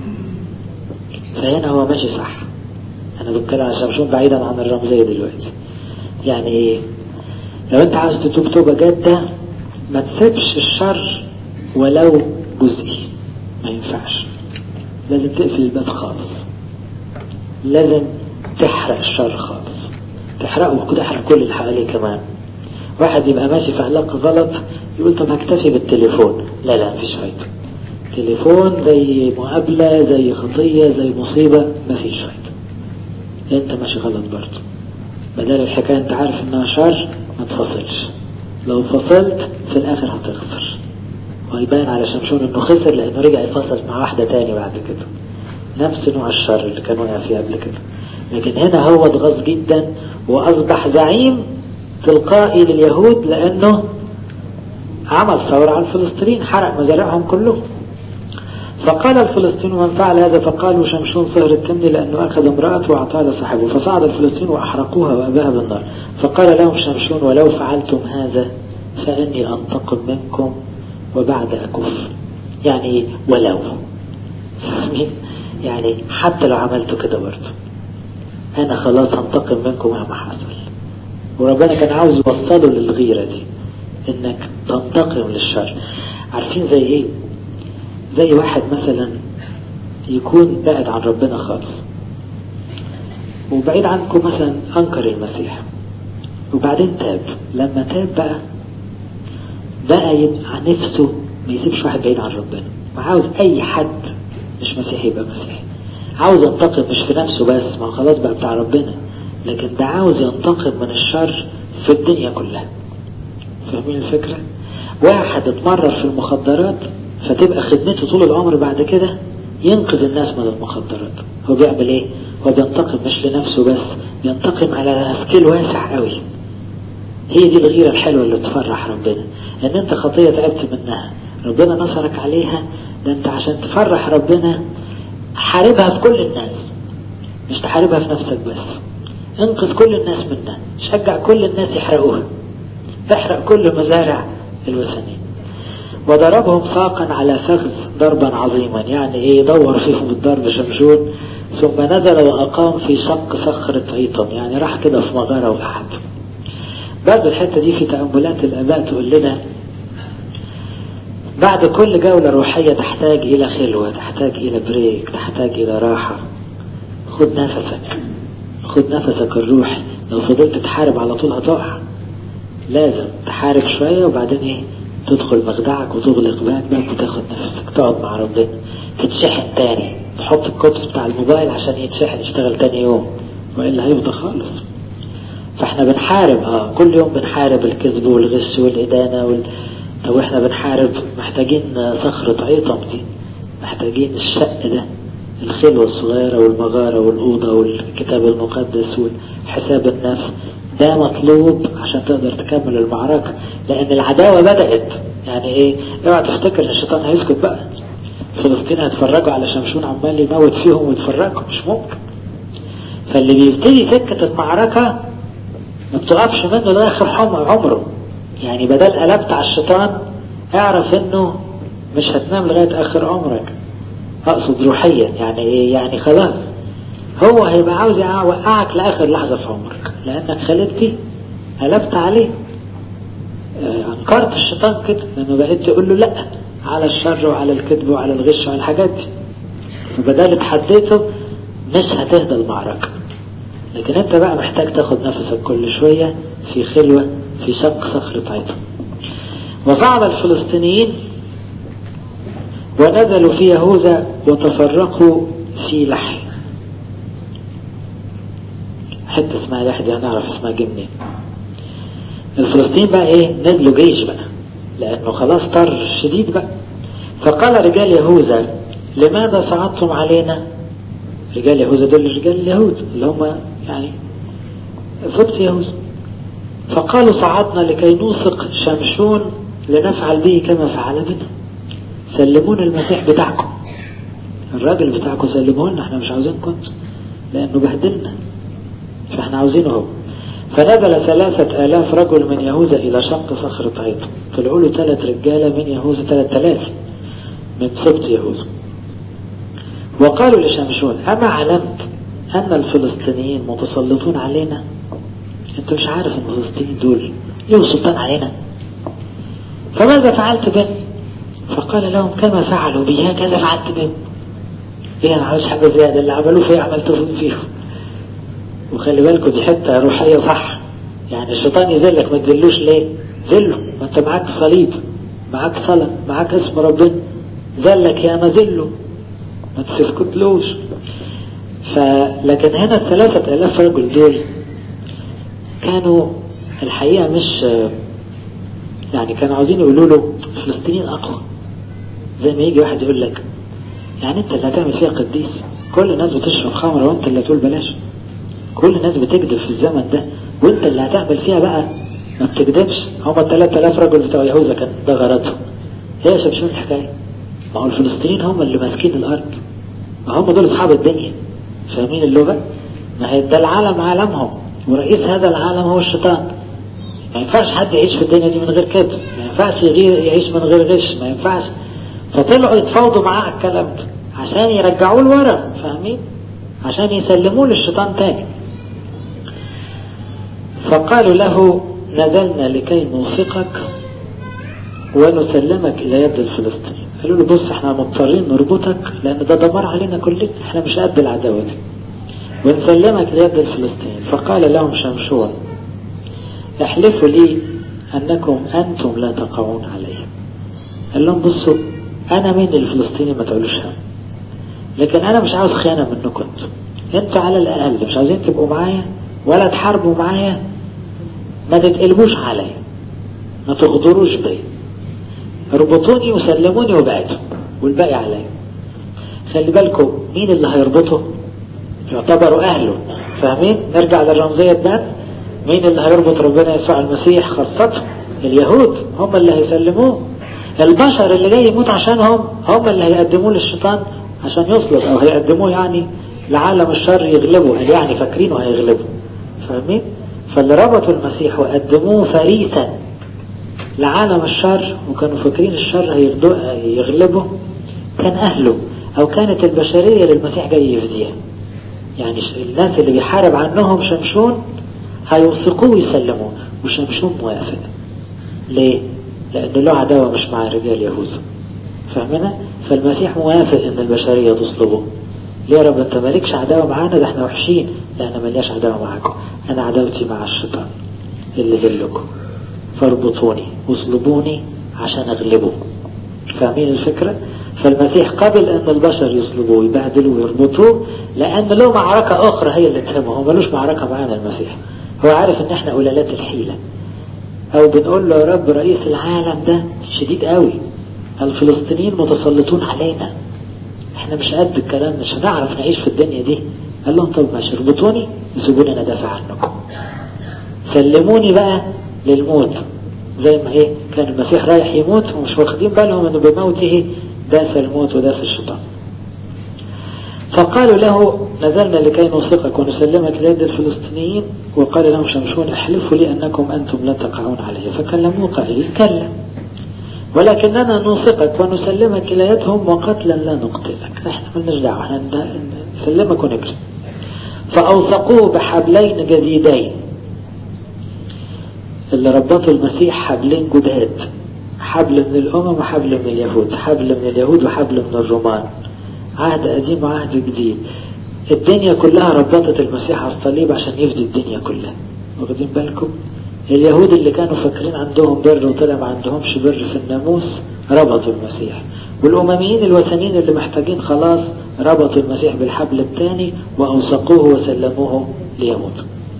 فهنا هو ماشي صح انا بتكلم عن شمشون بعيدا عن الرمزية دلوقتي يعني ايه لو انت عاوز تتوب توبة جادة ما تسيبش الشر ولو جزئي ما ينفعش لازم تقفل الباب خالص لازم تحرق الشر خالص تحرقه وكده احرق كل اللي حواليه كمان واحد يبقى ماشي في علاقة غلط يقول طب هكتفي بالتليفون لا لا مفيش فايدة تليفون زي مقابلة زي خطية زي مصيبة مفيش فايدة انت ماشي غلط برضه بدل الحكاية انت عارف انها شر ما تفصلش لو فصلت في الاخر هتخسر ويبان على شمشون انه خسر لانه رجع يفصل مع واحدة تاني بعد كده نفس نوع الشر اللي كان وقع فيه قبل كده لكن هنا هو اتغاظ جدا واصبح زعيم تلقائي لليهود لانه عمل ثورة على الفلسطينيين حرق مزارعهم كلهم فقال الفلسطينيون من فعل هذا فقالوا شمشون صهر التمن لأنه أخذ امرأته وأعطاها لصاحبه فصعد الفلسطينيون وأحرقوها وأباها بالنار فقال لهم شمشون ولو فعلتم هذا فإني أنتقم منكم وبعد أكف يعني ولو يعني حتى لو عملتوا كده برضه أنا خلاص هنتقم منكم مهما حصل وربنا كان عاوز يوصله للغيرة دي انك تنتقم للشر عارفين زي ايه زي واحد مثلا يكون بعد عن ربنا خالص وبعيد عنكم مثلا انكر المسيح وبعدين تاب لما تاب بقى بقى يبقى نفسه ما يسيبش واحد بعيد عن ربنا وعاوز اي حد مش مسيحي يبقى مسيحي عاوز ينتقم مش في نفسه بس ما خلاص بقى بتاع ربنا لكن ده عاوز ينتقم من الشر في الدنيا كلها فاهمين الفكرة واحد اتمرر في المخدرات فتبقى خدمته طول العمر بعد كده ينقذ الناس من المخدرات هو بيعمل ايه هو بينتقم مش لنفسه بس بينتقم على سكيل واسع قوي هي دي الغيرة الحلوة اللي تفرح ربنا ان انت خطية تعبت منها ربنا نصرك عليها ده انت عشان تفرح ربنا حاربها في كل الناس مش تحاربها في نفسك بس انقذ كل الناس منها شجع كل الناس يحرقوها احرق كل مزارع الوثنيين وضربهم ساقا على فخذ ضربا عظيما يعني ايه دور فيهم الضرب شمشون ثم نزل وأقام في شق صخرة عيطم يعني راح كده في مغارة وقعد بعد الحتة دي في تأملات الآباء تقول لنا بعد كل جولة روحية تحتاج إلى خلوة تحتاج إلى بريك تحتاج إلى راحة خد نفسك خد نفسك الروحي لو فضلت تحارب على طول هتقع لازم تحارب شوية وبعدين ايه تدخل مخدعك وتغلق بابك وتاخد نفسك تقعد مع ربنا تتشحن تاني تحط الكتب بتاع الموبايل عشان يتشحن يشتغل تاني يوم وإلا هيفضى خالص فاحنا بنحارب اه كل يوم بنحارب الكذب والغش والإدانة وال... او احنا بنحارب محتاجين صخرة عيطم دي محتاجين الشق ده الخلوة الصغيرة والمغارة والأوضة والكتاب المقدس والحساب النفس ده مطلوب عشان تقدر تكمل المعركة لأن العداوة بدأت يعني ايه اوعى تفتكر ان الشيطان هيسكت بقى فلسطين هيتفرجوا على شمشون عمال يموت فيهم ويتفرجوا مش ممكن فاللي بيبتدي سكة المعركة ما بتقفش منه لآخر عمره يعني بدل قلبت على الشيطان اعرف انه مش هتنام لغاية اخر عمرك اقصد روحيا يعني ايه يعني خلاص هو هيبقى عاوز يوقعك لاخر لحظة في عمرك لانك خليتي قلبت عليه انكرت الشيطان كده لانه بقيت تقول له لا على الشر وعلى الكذب وعلى الغش وعلى الحاجات دي فبدل اتحديته مش هتهدى المعركة لكن انت بقى محتاج تاخد نفسك كل شوية في خلوة في شق صخرة عيطة وصعد الفلسطينيين ونزلوا في يهوذا وتفرقوا في لحي حتة اسمها لحي دي هنعرف اسمها جه منين الفلسطين بقى ايه نزلوا جيش بقى لانه خلاص طر شديد بقى فقال رجال يهوذا لماذا صعدتم علينا رجال يهوذا دول رجال اليهود اللي هم يعني فبت يهوذا فقالوا صعدنا لكي نوثق شمشون لنفعل به كما فعل بنا سلمونا المسيح بتاعكم الراجل بتاعكم سلموه لنا احنا مش عاوزينكم لانه بهدلنا فاحنا عاوزينه هو فنزل ثلاثة آلاف رجل من يهوذا إلى شق صخرة عيط طلعوا له ثلاث رجالة من يهوذا ثلاث آلاف من سبط يهوذا وقالوا لشمشون أما علمت أن الفلسطينيين متسلطون علينا أنت مش عارف أن الفلسطينيين دول لهم سلطان علينا فماذا فعلت بهم فقال لهم كما فعلوا بي هكذا فعلت بهم ايه انا عاوز حاجة زيادة اللي عملوه فيه عملته فيهم وخلي بالكم دي حتة روحية صح يعني الشيطان يذلك ما تذلوش ليه ذله ما انت معاك صليب معاك صلاة معاك اسم ربنا ذلك يا ما ذله ما تسكتلوش فلكن هنا الثلاثة الاف رجل دول كانوا الحقيقة مش يعني كانوا عاوزين يقولوا له الفلسطينيين اقوى زي ما يجي واحد يقول لك يعني انت اللي هتعمل فيها قديس كل الناس بتشرب خمرة وانت اللي تقول بلاش كل الناس بتكذب في الزمن ده وانت اللي هتعمل فيها بقى ما بتكذبش هم ال 3000 رجل بتوع يهوذا كان ده غرضهم هي يا شمشون الحكاية ما هو الفلسطينيين هم اللي ماسكين الارض ما هم دول اصحاب الدنيا فاهمين اللغة ما هي ده العالم عالمهم ورئيس هذا العالم هو الشيطان ما ينفعش حد يعيش في الدنيا دي من غير كده ما ينفعش يغير يعيش من غير غش ما ينفعش فطلعوا يتفاوضوا معاه على الكلام ده عشان يرجعوه لورا فاهمين عشان يسلموه للشيطان تاني فقالوا له نزلنا لكي نوثقك ونسلمك إلى يد الفلسطينيين قالوا له بص احنا مضطرين نربطك لأن ده دمار علينا كلنا احنا مش قد العداوة دي ونسلمك ليد الفلسطينيين فقال لهم شمشون احلفوا لي أنكم أنتم لا تقعون عليه قال لهم بصوا أنا مين الفلسطيني ما تقولوش هم لكن أنا مش عاوز خيانة منكم انتوا انتوا على الأقل مش عاوزين تبقوا معايا ولا تحاربوا معايا ما تتقلبوش عليا ما تغدروش بيا اربطوني وسلموني وبعتوا والباقي عليا خلي بالكم مين اللي هيربطه يعتبروا اهله فاهمين نرجع للرمزية ده مين اللي هيربط ربنا يسوع المسيح خاصته اليهود هم اللي هيسلموه البشر اللي جاي يموت عشانهم هم اللي هيقدموه للشيطان عشان يصلب او هيقدموه يعني لعالم الشر يغلبه يعني فاكرينه هيغلبه فاهمين فاللي ربطوا المسيح وقدموه فريسا لعالم الشر وكانوا فاكرين الشر هيغلبه كان أهله أو كانت البشرية للمسيح جاي يفديها يعني الناس اللي بيحارب عنهم شمشون هيوثقوه ويسلموه وشمشون موافق ليه؟ لأن له عداوة مش مع رجال يهوذا فاهمنا فالمسيح موافق ان البشرية تصلبه ليه يا رب انت مالكش عداوة معانا ده احنا وحشين لا انا ملياش عداوة معاكم انا عداوتي مع الشيطان اللي ذلكم فاربطوني واصلبوني عشان اغلبه فاهمين الفكرة فالمسيح قبل ان البشر يصلبوه يبهدلوه ويربطوه لان له معركة اخرى هي اللي تهمه هو ملوش معركة معانا المسيح هو عارف ان احنا قلالات الحيلة او بنقول له يا رب رئيس العالم ده شديد قوي الفلسطينيين متسلطون علينا احنا مش قد الكلام مش هنعرف نعيش في الدنيا دي قال لهم طب ماشي اربطوني وسيبوني انا دافع عنكم سلموني بقى للموت زي ما ايه كان المسيح رايح يموت ومش واخدين بالهم انه بموته داس الموت وداس الشيطان فقالوا له نزلنا لكي نوثقك ونسلمك ليد الفلسطينيين وقال لهم شمشون احلفوا لي انكم انتم لا تقعون عليه فكلموه قائلين كلا ولكننا نوثقك ونسلمك إلى يدهم وقتلا لا نقتلك احنا مالناش دعوة احنا نسلمك ونجري فأوثقوه بحبلين جديدين اللي ربطوا المسيح حبلين جداد حبل من الأمم وحبل من اليهود حبل من اليهود وحبل من الرومان عهد قديم وعهد جديد الدنيا كلها ربطت المسيح على الصليب عشان يفدي الدنيا كلها واخدين بالكم اليهود اللي كانوا فاكرين عندهم بر وطلع ما عندهمش بر في الناموس ربطوا المسيح والأمميين الوثنيين اللي محتاجين خلاص ربطوا المسيح بالحبل الثاني وأوثقوه وسلموه ليموت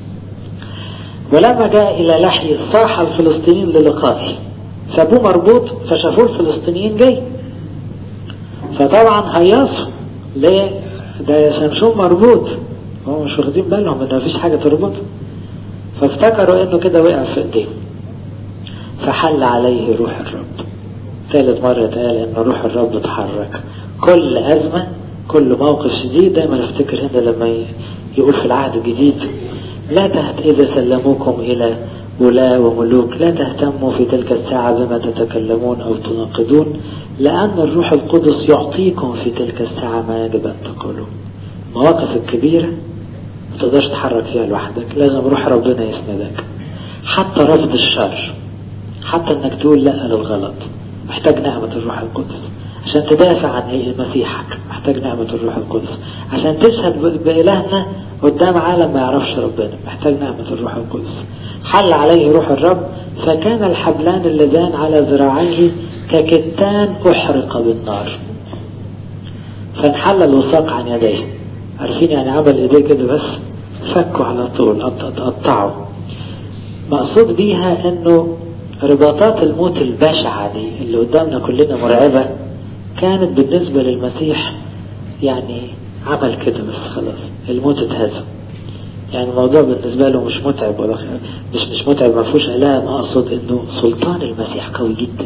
ولما جاء إلى لحي صاح الفلسطينيين للقائه سابوه مربوط فشافوه الفلسطينيين جاي فطبعا هيصوا ليه ده شمشون مربوط هم مش واخدين بالهم ان مفيش حاجة تربطه فافتكروا انه كده وقع في ايديهم فحل عليه روح الرب ثالث مرة قال ان روح الرب اتحرك كل ازمة كل موقف شديد دايما افتكر هنا لما يقول في العهد الجديد لا تهت اذا سلموكم الى ولاة وملوك لا تهتموا في تلك الساعة بما تتكلمون او تناقضون لان الروح القدس يعطيكم في تلك الساعة ما يجب ان تقولوا المواقف الكبيرة ما تقدرش تتحرك فيها لوحدك لازم روح ربنا يسندك حتى رفض الشر حتى انك تقول لا للغلط محتاج نعمة الروح القدس عشان تدافع عن مسيحك محتاج نعمة الروح القدس عشان تشهد بإلهنا قدام عالم ما يعرفش ربنا محتاج نعمة الروح القدس حل عليه روح الرب فكان الحبلان اللذان على ذراعيه ككتان أحرق بالنار فانحل الوثاق عن يديه عارفين يعني عمل ايديه كده بس فكوا على طول قطعوا مقصود بيها انه رباطات الموت البشعة دي اللي قدامنا كلنا مرعبة كانت بالنسبة للمسيح يعني عمل كده بس خلاص الموت اتهزم يعني الموضوع بالنسبة له مش متعب ولا مش مش متعب ما فيهوش الام اقصد انه سلطان المسيح قوي جدا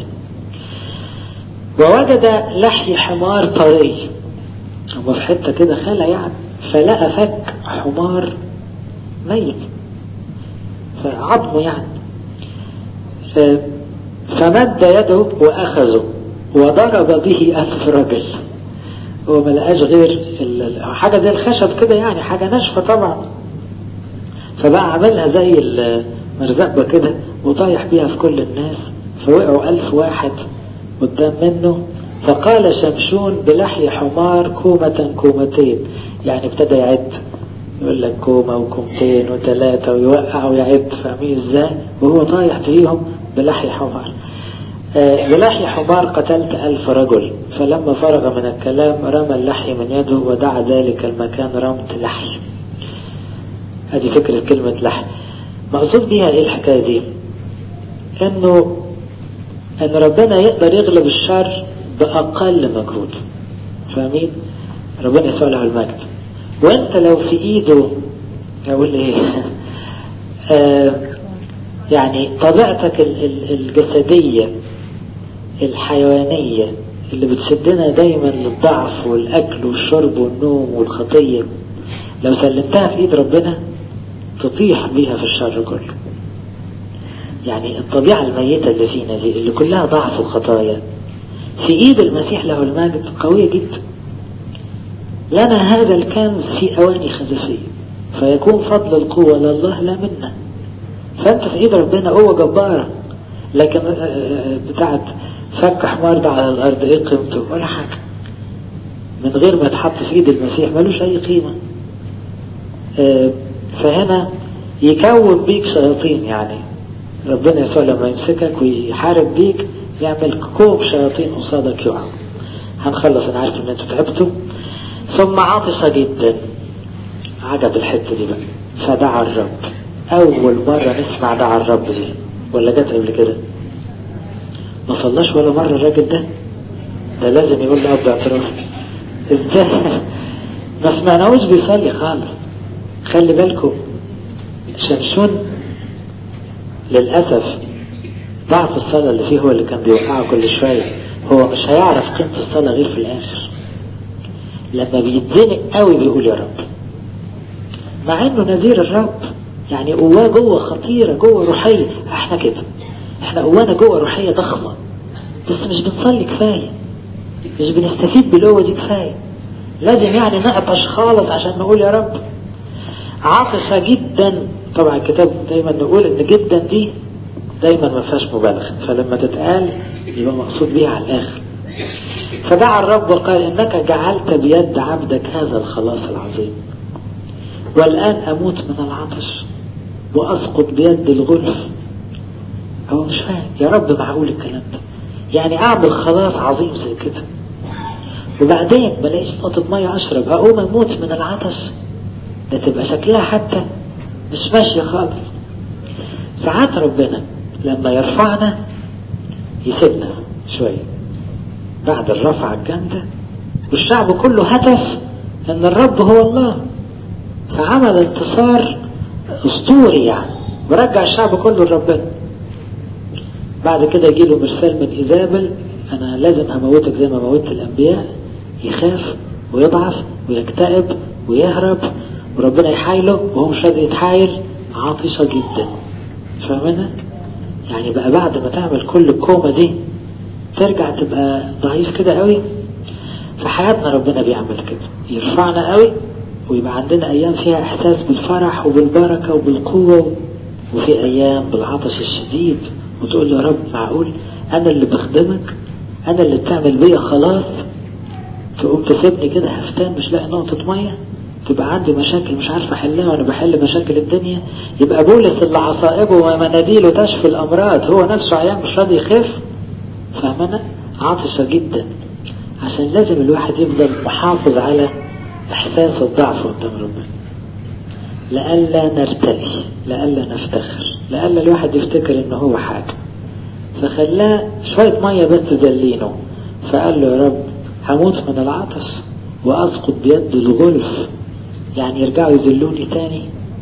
ووجد لحي حمار طري هو في حتة كده خلى يعني فلقى فك حمار ميت فعظمه يعني فمد يده وأخذه وضرب به ألف رجل هو ما لقاش غير حاجة زي الخشب كده يعني حاجة ناشفة طبعا فبقى عملها زي المرزقبة كده وطايح بيها في كل الناس فوقعوا ألف واحد قدام منه فقال شمشون بلحي حمار كومة كومتين يعني ابتدى يعد يقول لك كومة وكومتين وثلاثة ويوقع ويعد فاهمين ازاي وهو طايح فيهم بلحي حمار آه بلحي حمار قتلت ألف رجل فلما فرغ من الكلام رمى اللحي من يده ودعا ذلك المكان رمت لحي هذه فكرة كلمة لحي مقصود بيها ايه الحكاية دي انه ان ربنا يقدر يغلب الشر بأقل مجهود فاهمين ربنا يسوع له المجد وانت لو في ايده اقول ايه آه يعني طبيعتك الجسدية الحيوانية اللي بتشدنا دايما للضعف والاكل والشرب والنوم والخطية لو سلمتها في ايد ربنا تطيح بيها في الشر كله يعني الطبيعة الميتة اللي فينا دي اللي كلها ضعف وخطايا في ايد المسيح له المجد قوية جدا لنا هذا الكنز في اواني خزفية فيكون فضل القوة لله لا منا فانت في ايد ربنا قوة جبارة لكن بتاعت فك حمار ده على الارض ايه قيمته ولا حاجة من غير ما يتحط في ايد المسيح ملوش اي قيمة فهنا يكون بيك شياطين يعني ربنا يسوع لما يمسكك ويحارب بيك يعمل كوب شياطين قصادك يقع هنخلص انا عارف ان انتوا تعبتوا ثم عطش جدا عجب الحتة دي بقى فدعا الرب اول مرة نسمع دعا الرب دي ولا جت قبل كده ما صلاش ولا مرة الراجل ده ده لازم يقول له اب اعتراف ازاي ما سمعناهوش بيصلي خالص خلي بالكم شمشون للأسف ضعف الصلاة اللي فيه هو اللي كان بيوقعه كل شوية هو مش هيعرف قيمة الصلاة غير في الآخر لما بيتزنق قوي بيقول يا رب مع انه نذير الرب يعني قواه جوه خطيرة جوه روحية احنا كده احنا قوانا جوه روحية ضخمة بس مش بنصلي كفاية مش بنستفيد بالقوة دي كفاية لازم يعني نعطش خالص عشان نقول يا رب عاطشة جدا طبعا الكتاب دايما نقول ان جدا دي دايما ما فيهاش مبالغة فلما تتقال يبقى مقصود بيها على الاخر فدعا الرب وقال انك جعلت بيد عبدك هذا الخلاص العظيم والان اموت من العطش واسقط بيد الغلف هو مش فاهم يا رب معقول الكلام ده يعني اعمل خلاص عظيم زي كده وبعدين بلاقيش نقطة مية اشرب اقوم اموت من العطش ده تبقى شكلها حتى مش ماشية خالص ساعات ربنا لما يرفعنا يسيبنا شوية بعد الرفعة الجامدة والشعب كله هتف ان الرب هو الله فعمل انتصار اسطوري يعني ورجع الشعب كله لربنا بعد كده يجي له مرسال من ايزابل انا لازم هموتك زي ما موتت الانبياء يخاف ويضعف ويكتئب ويهرب وربنا يحايله وهو مش راضي يتحايل عاطشة جدا فاهمنا يعني بقى بعد ما تعمل كل الكومة دي ترجع تبقى ضعيف كده قوي في حياتنا ربنا بيعمل كده يرفعنا قوي ويبقى عندنا ايام فيها احساس بالفرح وبالبركة وبالقوة وفي ايام بالعطش الشديد وتقول يا رب معقول انا اللي بخدمك انا اللي بتعمل بيا خلاص تقوم تسيبني كده هفتان مش لاقي نقطة مية تبقى عندي مشاكل مش عارف احلها وانا بحل مشاكل الدنيا يبقى بولس اللي عصائبه ومناديله تشفي الامراض هو نفسه عيان مش راضي يخف فاهمنا عاطشة جدا عشان لازم الواحد يفضل محافظ على احساس الضعف قدام ربنا لألا نرتقي لألا نفتخر لألا الواحد يفتكر ان هو حاجة فخلاه شوية مية بس تذلينه فقال له يا رب هموت من العطش واسقط بيد الغلف يعني يرجعوا يذلوني تاني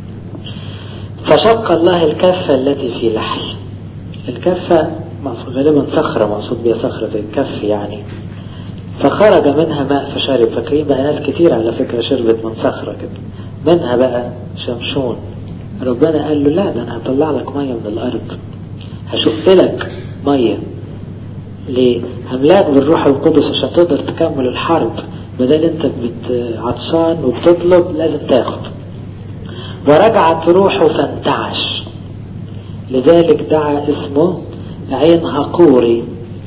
فشق الله الكفة التي في لحي الكفة غالبا صخرة مقصود بها صخرة زي الكف يعني فخرج منها ماء فشرب فاكرين بقى ناس كتير على فكرة شربت من صخرة كده منها بقى شمشون ربنا قال له لا ده انا هطلع لك مية من الارض هشق لك مية ليه هملاك بالروح القدس عشان تقدر تكمل الحرب بدل انت بت عطشان وبتطلب لازم تاخد ورجعت روحه فانتعش لذلك دعا اسمه عين هقوري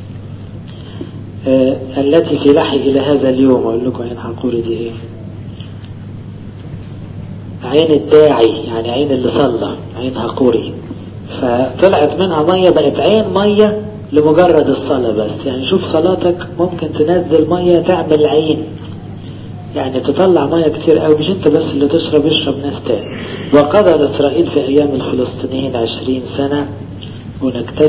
آه التي في لحي الى هذا اليوم اقول لكم عين هقوري دي ايه عين الداعي يعني عين اللي صلى عين هقوري فطلعت منها مية بقت عين مية لمجرد الصلاة بس يعني شوف صلاتك ممكن تنزل مية تعمل عين يعني تطلع مية كتير قوي مش انت بس اللي تشرب يشرب ناس تاني وقدر اسرائيل في ايام الفلسطينيين عشرين سنة ونكتشف